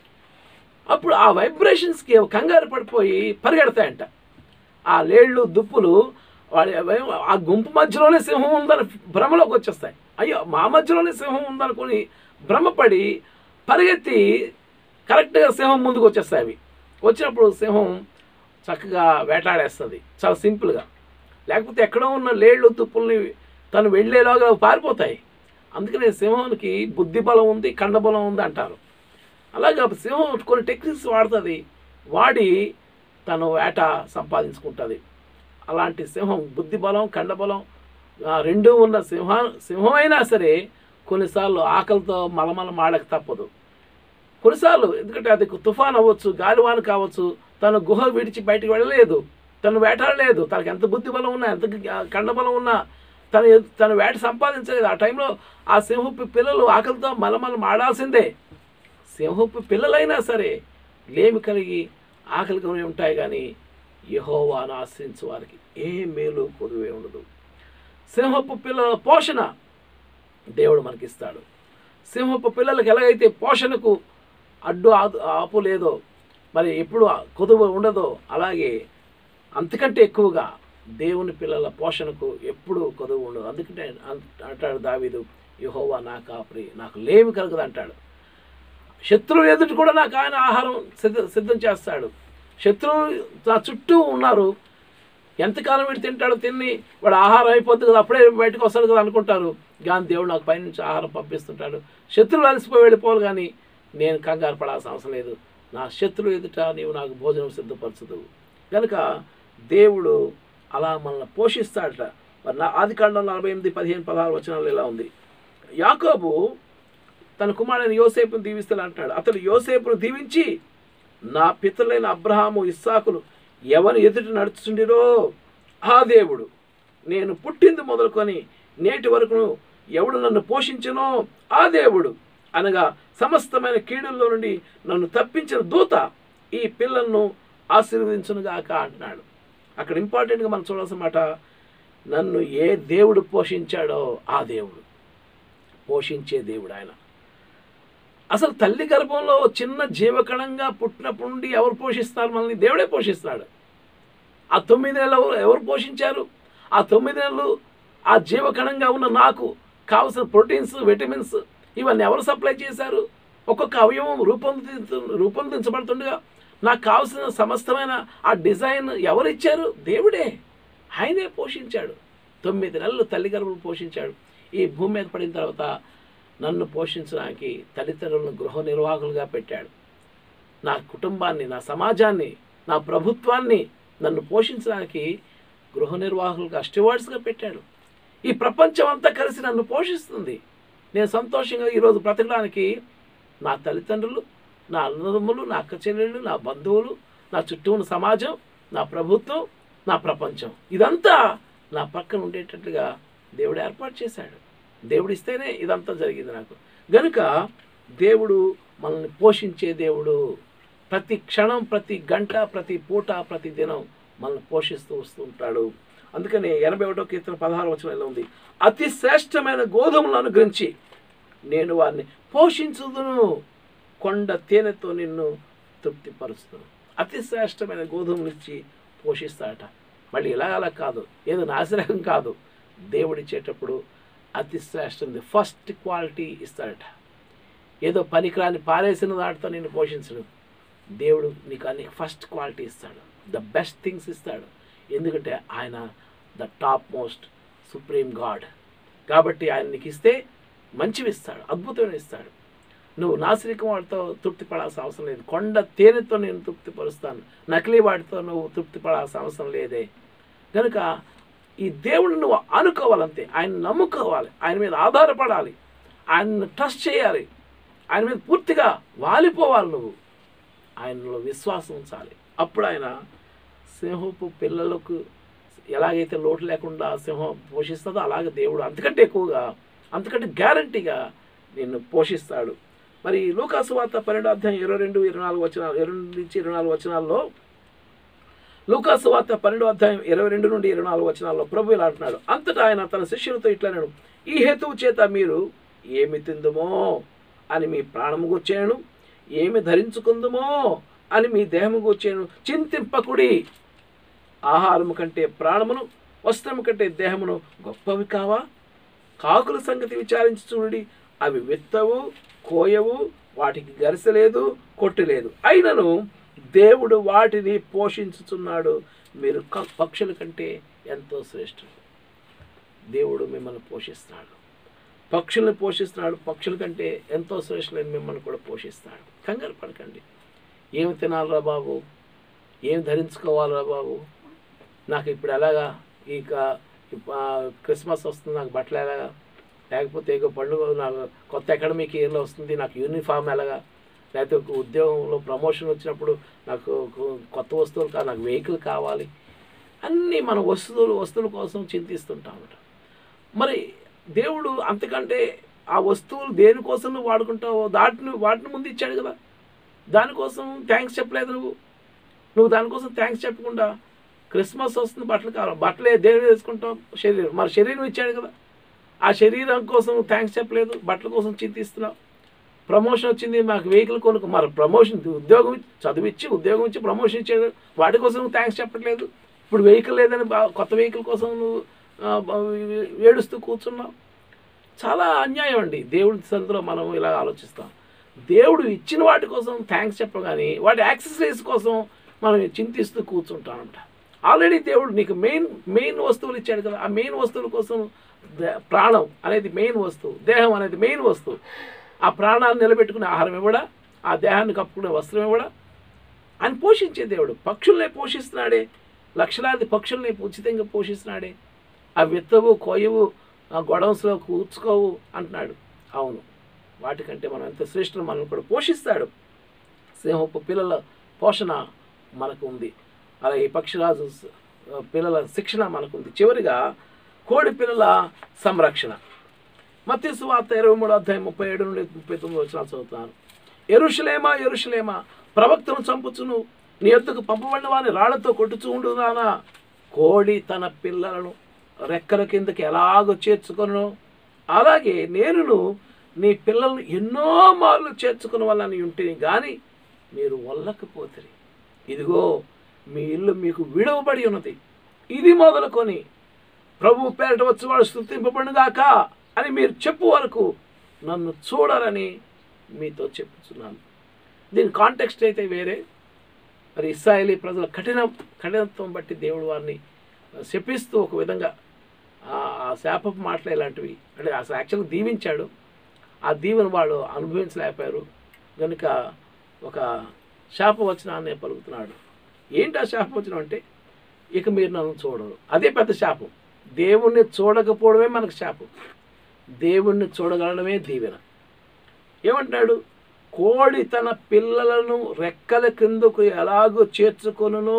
అప్పుడు ఆ వైబ్రేషన్స్కి కంగారు పడిపోయి పరిగెడతాయంట ఆ లేళ్ళు దుప్పులు వాడి అవేం- ఆ గుంపు మధ్యలోనే సింహం ఉందని భ్రమలోకి వచ్చేస్తాయి అయ్యో మా మధ్యలోనే సింహం ఉందనుకొని భ్రమపడి పరిగెత్తి కరెక్ట్గా సింహం ముందుకు వచ్చేస్తాయి అవి వచ్చినప్పుడు సింహం చక్కగా వేటాడేస్తుంది చాలా సింపుల్గా లేకపోతే ఎక్కడో ఉన్న లేళ్ళు తుప్పుల్ని తను వెళ్ళేలాగా అవి పారిపోతాయి అందుకనే సింహానికి బుద్ధి బలం ఉంది కండబలం ఉంది అంటారు అలాగే సింహం కొన్ని టెక్నిక్స్ వాడుతుంది వాడి తను వేట సంపాదించుకుంటుంది అలాంటి సింహం బుద్ధి బలం కండబలం ఆ, రెండూ ఉన్న సింహ సింహం అయినా సరే కొన్నిసార్లు ఆకలితో మలమల మాడక తప్పదు కొన్నిసార్లు ఎందుకంటే అది తుఫాన్ అవ్వచ్చు గాలివాన కావచ్చు తను గుహ విడిచి బయటికి వెళ్ళలేదు తను వేటాడలేదు తనకు ఎంత బుద్ధి బలం ఉన్నా ఎంత కండబలం ఉన్నా తను ఎ- తను వేట సంపాదించలేదు ఆ టైంలో ఆ సింహపు పిల్లలు ఆకలితో మలమల మాడాల్సిందే సింహపు పిల్లలైనా సరే లేమి కలిగి ఆకలి కొని ఉంటాయి కానీ యహోవాను ఆశ్రయించు వారికి ఏ మేలు కొదువే ఉండదు సింహపు పిల్లల పోషణ దేవుడు మనకిస్తాడు సింహపు పిల్లలకి ఎలాగైతే పోషణకు అడ్డు ఆదు- ఆపు లేదో మరి ఎప్పుడు కొదువ ఉండదో అలాగే అంతకంటే ఎక్కువగా దేవుని పిల్లల పోషణకు ఎప్పుడు కొదువు ఉండదు అందుకంటే అంట- అంటాడు దావీదు యహోవా నా కాపరి నాకు లేమి కలగదు అంటాడు శత్రువు ఎదుటి కూడా నాకు ఆయన ఆహారం సిద్ధ సిద్ధం చేస్తాడు శత్రువు నా చుట్టూ ఉన్నారు ఎంతకాలం వీడు తింటాడో తిని వాడు ఆహారం అయిపోద్ది కదా అప్పుడే బయటకు వస్తాడు కదా అనుకుంటారు కానీ దేవుడు నాకు పైనుంచి ఆహారం పంపిస్తుంటాడు శత్రువులు అలసిపోయి వెళ్ళిపోవాలి కానీ నేను కంగారు పడాల్సిన అవసరం లేదు నా శత్రువు ఎదుట నీవు నాకు భోజనం సిద్ధపరచదు కనుక దేవుడు అలా మనల్ని పోషిస్తాడట మరి నా ఆది కాండం నలభై ఎనిమిది పదిహేను పదహారు వచనాలు ఇలా ఉంది యాకోబు తన కుమారుని యోసేపును దీవిస్తాడు అంటాడు అతడు యోసేపును దీవించి నా పితరులైన అబ్రహాము ఇస్సాకులు ఎవరు ఎదుట నడుచుండిరో ఆ దేవుడు నేను పుట్టింది మొదలుకొని నేటి వరకును ఎవడు నన్ను పోషించునో ఆ దేవుడు అనగా సమస్తమైన కీడుల్లో నుండి నన్ను తప్పించిన దూత ఈ పిల్లలను ఆశీర్వదించునుగాక అంటున్నాడు అక్కడ ఇంపార్టెంట్గా మనం చూడాల్సిన మాట నన్ను ఏ దేవుడు పోషించాడో ఆ దేవుడు పోషించే దేవుడు ఆయన అసలు తల్లి గర్భంలో చిన్న జీవకణంగా పుట్టినప్పటి నుండి ఎవరు పోషిస్తారు మనల్ని దేవుడే పోషిస్తాడు ఆ తొమ్మిది నెలలు ఎవరు ఎవరు పోషించారు ఆ తొమ్మిది నెలలు ఆ జీవకణంగా ఉన్న నాకు కావలసిన ప్రోటీన్స్ విటమిన్స్ ఇవన్నీ ఎవరు సప్లై చేశారు ఒక్కొక్క అవయవం రూపొంది రూపొందించబడుతుండగా నాకు కావలసిన సమస్తమైన ఆ డిజైన్ ఎవరు ఇచ్చారు దేవుడే ఆయనే పోషించాడు తొమ్మిది నెలలు తల్లి గర్భం పోషించాడు ఈ భూమి మీద పడిన తర్వాత నన్ను పోషించడానికి తల్లిదండ్రులను గృహ నిర్వాహకులుగా పెట్టాడు నా కుటుంబాన్ని నా సమాజాన్ని నా ప్రభుత్వాన్ని నన్ను పోషించడానికి గృహ నిర్వాహకులుగా స్టివార్డ్స్గా పెట్టాడు ఈ ప్రపంచం అంతా కలిసి నన్ను పోషిస్తుంది నేను సంతోషంగా ఈరోజు బ్రతకడానికి నా తల్లిదండ్రులు నా అన్నదమ్ములు నా అక్క చెల్లెళ్ళు నా బంధువులు నా చుట్టూ ఉన్న సమాజం నా ప్రభుత్వం నా ప్రపంచం ఇదంతా నా పక్కన ఉండేటట్లుగా దేవుడు ఏర్పాటు చేశాడు దేవుడు ఇస్తేనే ఇదంతా జరిగింది నాకు గనుక దేవుడు మనల్ని పోషించే దేవుడు ప్రతి క్షణం ప్రతి గంట ప్రతి పూట ప్రతి దినం మనల్ని పోషిస్తూ వస్తూ ఉంటాడు అందుకని ఎనభై ఒకటో కీర్తన పదహారు వచనంలో ఉంది అతి శ్రేష్టమైన గోధుమలను అనుగ్రహించి నేను వారిని పోషించుదును కొండ తేనెతో నిన్ను తృప్తిపరుస్తున్నాను అతి శ్రేష్టమైన గోధుమలు ఇచ్చి పోషిస్తాడట మళ్ళీ ఇలా అలా కాదు ఏదో నాశనకం కాదు దేవుడిచ్చేటప్పుడు అతి శ్రేష్టది ఫస్ట్ క్వాలిటీ ఇస్తాడట ఏదో పనికిరాని పారేసిన దాటితో నిన్ను పోషించడు దేవుడు నీకు అన్ని ఫస్ట్ క్వాలిటీ ఇస్తాడు ద బెస్ట్ థింగ్స్ ఇస్తాడు ఎందుకంటే ఆయన the top most supreme God కాబట్టి ఆయన నీకు ఇస్తే మంచివి ఇస్తాడు అద్భుతమైన ఇస్తాడు నువ్వు నాసిరికం వాడితో తృప్తి పడాల్సిన అవసరం లేదు కొండ తేనెతో నేను తృప్తి పరుస్తాను నకిలీ వాటితో నువ్వు తృప్తి పడాల్సిన అవసరం లేదే కనుక ఈ దేవుడిని నువ్వు అనుకోవాలంతే ఆయన నమ్ముకోవాలి ఆయన మీద ఆధారపడాలి ఆయన్ని ట్రస్ట్ చేయాలి ఆయన మీద పూర్తిగా వాలిపోవాలి నువ్వు ఆయనలో విశ్వాసం ఉంచాలి అప్పుడు ఆయన సింహపు పిల్లలకు ఎలాగైతే లోటు లేకుండా సింహం పోషిస్తుందో అలాగే దేవుడు అంతకంటే ఎక్కువగా అంతకంటే గ్యారంటీగా నిన్ను పోషిస్తాడు మరి లూకాసు వార్త పన్నెండు అధ్యాయం ఇరవై రెండు ఇరవై నాలుగు వచనాలు ఇరవై రెండు నుంచి ఇరవై నాలుగు వచనాల్లో లూకాసు వార్త పన్నెండు అధ్యాయం ఇరవై రెండు నుండి ఇరవై నాలుగు వచనాల్లో ప్రభు ఇలా అంటున్నాడు అంతటా ఆయన తన శిష్యులతో ఇట్లన్నాడు ఈ హేతువు చేత మీరు ఏమి తిందుమో అని మీ ప్రాణము కూర్చేయను ఏమి ధరించుకుందుమో అని మీ దేహము కూర్చేయను చింతింపకుడి ఆహారము కంటే ప్రాణమును వస్త్రము కంటే దేహమును గొప్పవి కావా కాకుల సంగతి విచారించి చూడండి అవి విత్తవు కోయవు వాటికి గరిసలేదు కొట్టలేదు అయినను దేవుడు వాటిని పోషించుచున్నాడు మీరు క- పక్షుల కంటే ఎంతో శ్రేష్ఠులు దేవుడు మిమ్మల్ని పోషిస్తున్నాడు పక్షుల్ని పోషిస్తున్నాడు పక్షుల కంటే ఎంతో శ్రేష్ఠులైన మిమ్మల్ని కూడా పోషిస్తాడు కంగారు పడకండి ఏమి తినాలరా బాబు ఏం ధరించుకోవాలరా బాబు నాకు ఇప్పుడు ఎలాగా ఇక ఇప్ప- ఆ, క్రిస్మస్ వస్తుంది నాకు బట్టలు ఎలాగా లేకపోతే ఇక పండుగ నాకు కొత్త అకాడమిక్ ఇయర్లో వస్తుంది నాకు యూనిఫామ్ ఎలాగా లేకపోతే ఒక ఉద్యోగంలో ప్రమోషన్ వచ్చినప్పుడు నాకు కొ- కొత్త వస్తువులు కాదు నాకు వెహికల్ కావాలి అన్నీ మన వస్తువులు వస్తువుల కోసం చింతిస్తుంటామట మరి దేవుడు అంతకంటే ఆ వస్తువులు దేనికోసం నువ్వు వాడుకుంటావో దాటిని వాటిని ముందు ఇచ్చాడు కదా దానికోసం థ్యాంక్స్ చెప్పలేదు నువ్వు నువ్వు దానికోసం థ్యాంక్స్ చెప్పకుండా క్రిస్మస్ వస్తుంది బట్టలు కావాలి బట్టలే దేని వేసుకుంటాం శరీరం మరి శరీరం ఇచ్చాడు కదా ఆ శరీరం కోసం థ్యాంక్స్ చెప్పలేదు బట్టల కోసం చింతిస్తున్నావు ప్రమోషన్ వచ్చింది మాకు వెహికల్ కొనుక్కు మరి ప్రమోషన్ ఉద్యోగం ఇచ్చి- చదువు ఇచ్చి ఉద్యోగం ఇచ్చి ప్రమోషన్ ఇచ్చాడు వాటి కోసం నువ్వు థ్యాంక్స్ చెప్పట్లేదు ఇప్పుడు వెహికల్ లేదని బా- కొత్త వెహికల్ కోసం నువ్వు ఆ, బ- ఏడుస్తూ కూర్చున్నావు చాలా అన్యాయం అండి దేవుడి సందులో మనం ఇలా ఆలోచిస్తాం దేవుడు ఇచ్చిన వాటి కోసం థ్యాంక్స్ చెప్పగాని వాటి యాక్సెసరీస్ కోసం మనం చింతిస్తూ కూర్చుంటామంట ఆల్రెడీ దేవుడు నీకు మెయిన్ మెయిన్ వస్తువులు ఇచ్చాడు కదా ఆ మెయిన్ వస్తువుల కోసం దే- ప్రాణం అనేది మెయిన్ వస్తువు దేహం అనేది మెయిన్ వస్తువు ఆ ప్రాణాన్ని నిలబెట్టుకునే ఆహారం ఇవ్వడా ఆ దేహాన్ని కప్పుకునే వస్త్రం ఇవ్వడా ఆయన పోషించే దేవుడు పక్షుల్నే పోషిస్తున్నాడే లక్షలాది పక్షుల్ని ఉచితంగా పోషిస్తున్నాడే ఆ విత్తవు కోయవు ఆ గొడవస్లో కూర్చుకోవు అంటున్నాడు అవును వాటికంటే మనం ఎంత శ్రేష్ఠులు మనం కూడా పోషిస్తాడు సింహపు పిల్లల పోషణ మనకు ఉంది అలాగే ఈ పక్షిరాజు స- పిల్లల శిక్షణ మనకు ఉంది చివరిగా కోడి పిల్లల సంరక్షణ మత్స్సు వార్త ఇరవై మూడు అధ్యాయం ముప్పై ఏడు నుండి ముప్పై తొమ్మిది వచ్చిన చదువుతున్నాను ఎరుషులేమా ఎరుషులేమా ప్రవక్తను చంపుచును నీ ఎద్దుకు పంపబడిన వారిని రాళ్లతో కొట్టుచూ ఉండునానా కోడి తన పిల్లలను రెక్కల కిందకి ఎలాగో చేర్చుకొను అలాగే నేనును నీ పిల్లలను ఎన్నో మార్లు చేర్చుకున్న వాళ్ళని ఉంటిని కానీ మీరు వల్లకపోతుంది ఇదిగో మీ ఇల్లు మీకు విడవబడి ఉన్నది ఇది మొదలుకొని ప్రభు పేరట వచ్చి వాడు స్థుతింపబడిగాక అని మీరు చెప్పు వరకు నన్ను చూడరని మీతో చెప్పుచున్నాను దీని కాంటెక్స్ట్ అయితే వేరే మరి ఇస్రాయేలీ ప్రజల కఠిన కఠినత్వం బట్టి దేవుడు వారిని శపిస్తూ ఒక విధంగా ఆ- ఆ శాపపు మాటలు ఇలాంటివి అంటే అసలు యాక్చువల్గా దీవించాడు ఆ దీవెన వాళ్ళు అనుభవించలేకపోయారు కనుక ఒక శాపవచనాన్ని పలుకుతున్నాడు ఏంటి ఆ శాపవచనం అంటే ఇక మీరు నన్ను చూడరు అదే పెద్ద శాపం దేవుణ్ణి చూడకపోవడమే మనకు శాపం దేవుణ్ణి చూడగలడమే దీవెన ఏమంటున్నాడు కోడి తన పిల్లలను రెక్కల క్రిందకు ఎలాగో చేర్చుకొనును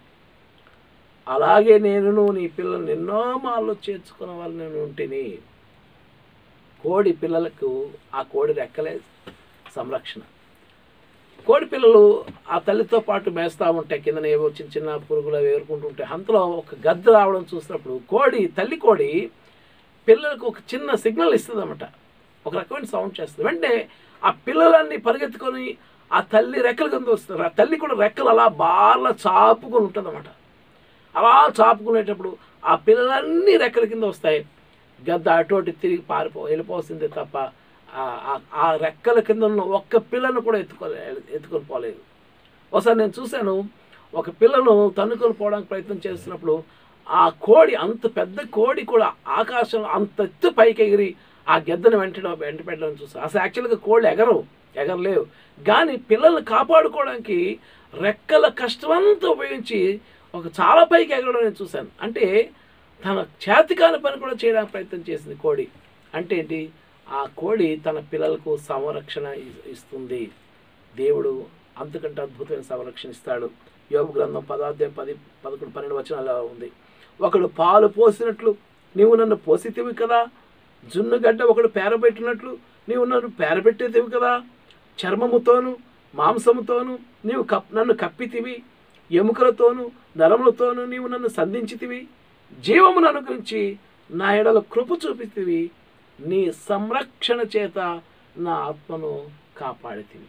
అలాగే నేను నీ పిల్లల్ని ఎన్నో మార్లు చేర్చుకున్న వాళ్ళు నేను ఉంటిని కోడి పిల్లలకు ఆ కోడి రెక్కలే సంరక్షణ కోడి పిల్లలు ఆ తల్లితో పాటు మేస్తూ ఉంటాయి కింద ఏవో చిన్న చిన్న పురుగులు అవి ఏరుకుంటూ ఉంటాయి అంతలో ఒక గద్ద రావడం చూసినప్పుడు కోడి తల్లి కోడి పిల్లలకు ఒక చిన్న సిగ్నల్ ఇస్తుంది అనమాట ఒక రకమైన సౌండ్ చేస్తుంది వెంటనే ఆ పిల్లలన్నీ పరిగెత్తుకొని ఆ తల్లి రెక్కల కింద వస్తారు ఆ తల్లి కూడా రెక్కలు అలా బాగా చాపుకొని ఉంటుంది అలా చాపుకునేటప్పుడు ఆ పిల్లలన్నీ రెక్కల కింద వస్తాయి గద్ద అటు అటు తిరిగి పారిపో వెళ్ళిపోతుంది తప్ప ఆ- ఆ- ఆ రెక్కల కింద ఉన్న ఒక్క పిల్లను కూడా ఎత్తుకోలే ఎత్తుకొని పోలేదు ఒకసారి నేను చూశాను ఒక పిల్లను తన్నుకొని పోవడానికి ప్రయత్నం చేస్తున్నప్పుడు ఆ కోడి అంత పెద్ద కోడి కూడా ఆకాశం అంత ఎత్తు పైకి ఎగిరి ఆ గెద్దను వెంటడం వెంట పెట్టడం చూసాను అసలు యాక్చువల్గా కోళ్ళు ఎగరవు ఎగరలేవు కానీ పిల్లల్ని కాపాడుకోవడానికి రెక్కల కష్టమంతా ఉపయోగించి ఒక చాలా పైకి ఎగరడం నేను చూశాను అంటే తన చేతికాని పని కూడా చేయడానికి ప్రయత్నం చేసింది కోడి అంటే ఏంటి ఆ కోడి తన పిల్లలకు సంరక్షణ ఇ- ఇస్తుంది దేవుడు అంతకంటే అద్భుతమైన సంరక్షణ ఇస్తాడు యోగ గ్రంథం పదార్థం పది పదకొండు పన్నెండు వచనాలు ఉంది ఒకడు పాలు పోసినట్లు నీవు నన్ను పోసితివి కదా జున్నుగడ్డ ఒకడు పేరబెట్టినట్లు నీవు నన్ను పేరబెట్టేదివి కదా చర్మముతోను మాంసముతోను నీవు కప్ నన్ను కప్పితివి ఎముకలతోను నరములతోను నీవు నన్ను సంధించితివి జీవమును అనుగురించి నా ఎడల కృప చూపితివి నీ సంరక్షణ చేత నా ఆత్మను కాపాడితివి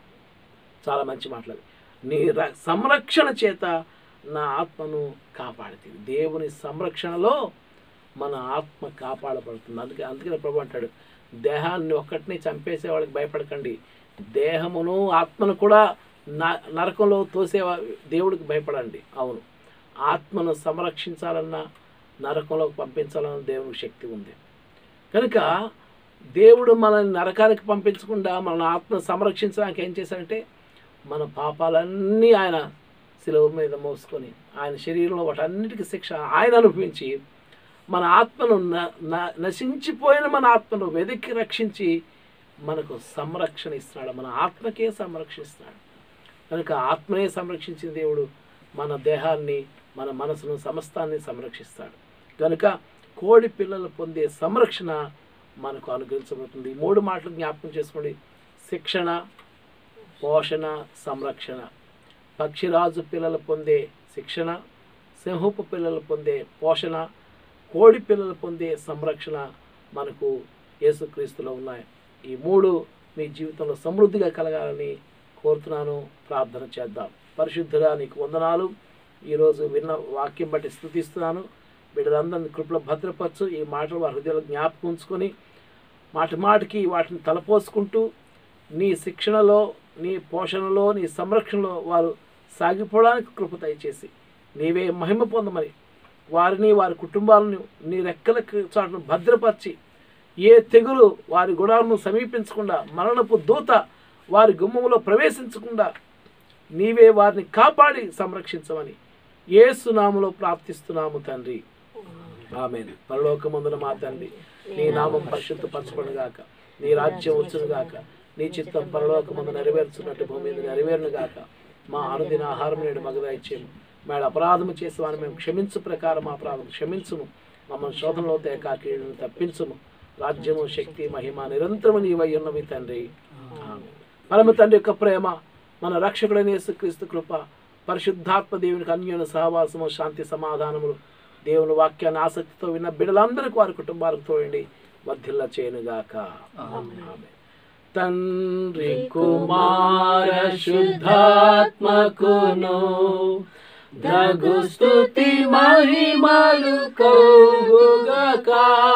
చాలా మంచి మాటలు నీ ర- సంరక్షణ చేత నా ఆత్మను కాపాడితివి దేవుని సంరక్షణలో మన ఆత్మ కాపాడబడుతుంది అందుకే అందుకనే ప్రభు అంటాడు దేహాన్ని ఒక్కటిని చంపేసే వాళ్ళకి భయపడకండి దేహమును ఆత్మను కూడా న- నరకంలో తోసే వా- దేవుడికి భయపడండి అవును ఆత్మను సంరక్షించాలన్నా నరకంలోకి పంపించాలన్న దేవునికి శక్తి ఉంది కనుక దేవుడు మనల్ని నరకానికి పంపించకుండా మన ఆత్మ సంరక్షించడానికి ఏం చేశాడంటే మన పాపాలన్నీ ఆయన శిలువ మీద మోసుకొని ఆయన శరీరంలో వాటన్నిటికీ శిక్ష ఆయన అనుభవించి మన ఆత్మను న- న- నశించిపోయిన మన ఆత్మను వెతికి రక్షించి మనకు సంరక్షణ ఇస్తున్నాడు మన ఆత్మకే సంరక్షిస్తున్నాడు కనుక ఆత్మనే సంరక్షించిన దేవుడు మన దేహాన్ని మన మనసును సమస్తాన్ని సంరక్షిస్తాడు కనుక కోడి పిల్లలు పొందే సంరక్షణ మనకు అనుగ్రహించబడుతుంది ఈ మూడు మాటలు జ్ఞాపకం చేసుకోండి శిక్షణ పోషణ సంరక్షణ పక్షిరాజు పిల్లలు పొందే శిక్షణ సింహపు పిల్లలు పొందే పోషణ కోడి పిల్లలు పొందే సంరక్షణ మనకు యేసుక్రీస్తులో ఉన్నాయి ఈ మూడు మీ జీవితంలో సమృద్ధిగా కలగాలని కోరుతున్నాను ప్రార్థన చేద్దాం పరిశుద్ధుడా నీకు వందనాలు ఈరోజు విన్న వాక్యం బట్టి స్థుతిస్తున్నాను బిడ్డలందరినీ కృపలో భద్రపరచు ఈ మాటలు వారి హృదయంలో జ్ఞాపకం ఉంచుకొని మాటి మాటికి వాటిని తలపోసుకుంటూ నీ శిక్షణలో నీ పోషణలో నీ సంరక్షణలో వారు సాగిపోవడానికి కృప దయచేసి నీవే మహిమ పొందమని వారిని వారి కుటుంబాలను నీ రెక్కలకు చాటును భద్రపరిచి ఏ తెగులు వారి గుడాలను సమీపించకుండా మరణపు దూత వారి గుమ్మములో ప్రవేశించకుండా నీవే వారిని కాపాడి సంరక్షించమని ఏసునాములో ప్రార్థిస్తున్నాము తండ్రి ఆమె పరలోకమందున మా తండ్రి నీ నామం పరిశుద్ధపరచబడు గాక నీ రాజ్యం వచ్చును గాక నీ చిత్తం పరలోకమందు నెరవేర్చున్నట్టు భూమి మీద నెరవేరును గాక మా అనుదిన ఆహారం నేడు మగదాయిచ్చేము మేడ అపరాధము చేసి వారిని మేము క్షమించు ప్రకారం మా అపరాధం క్షమించుము మమ్మల్ని శోధనలో తేకాకి తప్పించుము రాజ్యము శక్తి మహిమ నిరంతరము నీవై ఉన్నవి తండ్రి ఆమేన్. పరమ తండ్రి యొక్క ప్రేమ మన రక్షకుడైన యేసుక్రీస్తు కృప పరిశుద్ధాత్మ దేవునికి అన్యోన్య సహవాసము శాంతి సమాధానములు దేవుని వాక్యాన్ని ఆసక్తితో విన్న బిడ్డలందరికీ వారి కుటుంబాలకు తోయండి వర్ధిల్ల చేయనుగాక ఆమేన్. తండ్రి కుమార శుద్ధాత్మకును దగు స్తుతి మహిమలు కలుగుగాక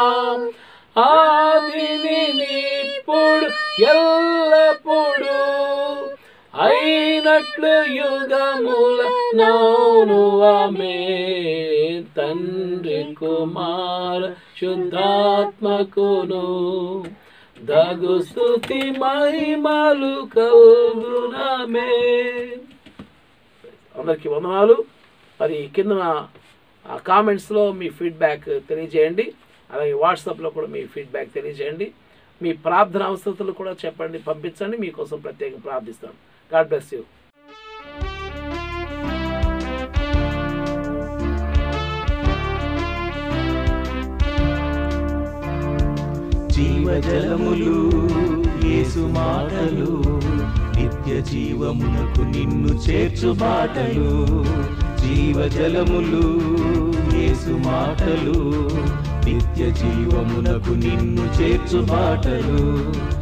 ఆదిని ఇప్పుడు ఎల్లప్పుడు అయినట్లు యుగముల నౌను ఆమె తండ్రి కుమార శుద్ధాత్మకును దగు స్తుతి మహిమలు కలుగునమే అందరికీ వందనాలు మరి కింద ఆ కామెంట్స్లో మీ ఫీడ్బ్యాక్ తెలియజేయండి అలాగే వాట్సాప్లో కూడా మీ ఫీడ్బ్యాక్ తెలియజేయండి మీ ప్రార్థన అవసరతలు కూడా చెప్పండి పంపించండి మీకోసం ప్రత్యేకంగా ప్రార్థిస్తాం గాడ్ బ్లెస్ యూ జీవజలములు యేసు మాటలు నిత్య జీవమునకు నిన్ను చేర్చు బాటలు జీవజలములు యేసు మాటలు నిత్య జీవమునకు నిన్ను చేర్చు బాటలు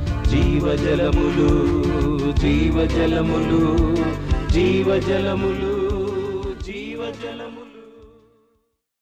జీవజలములు జీవజలములు జీవజలములు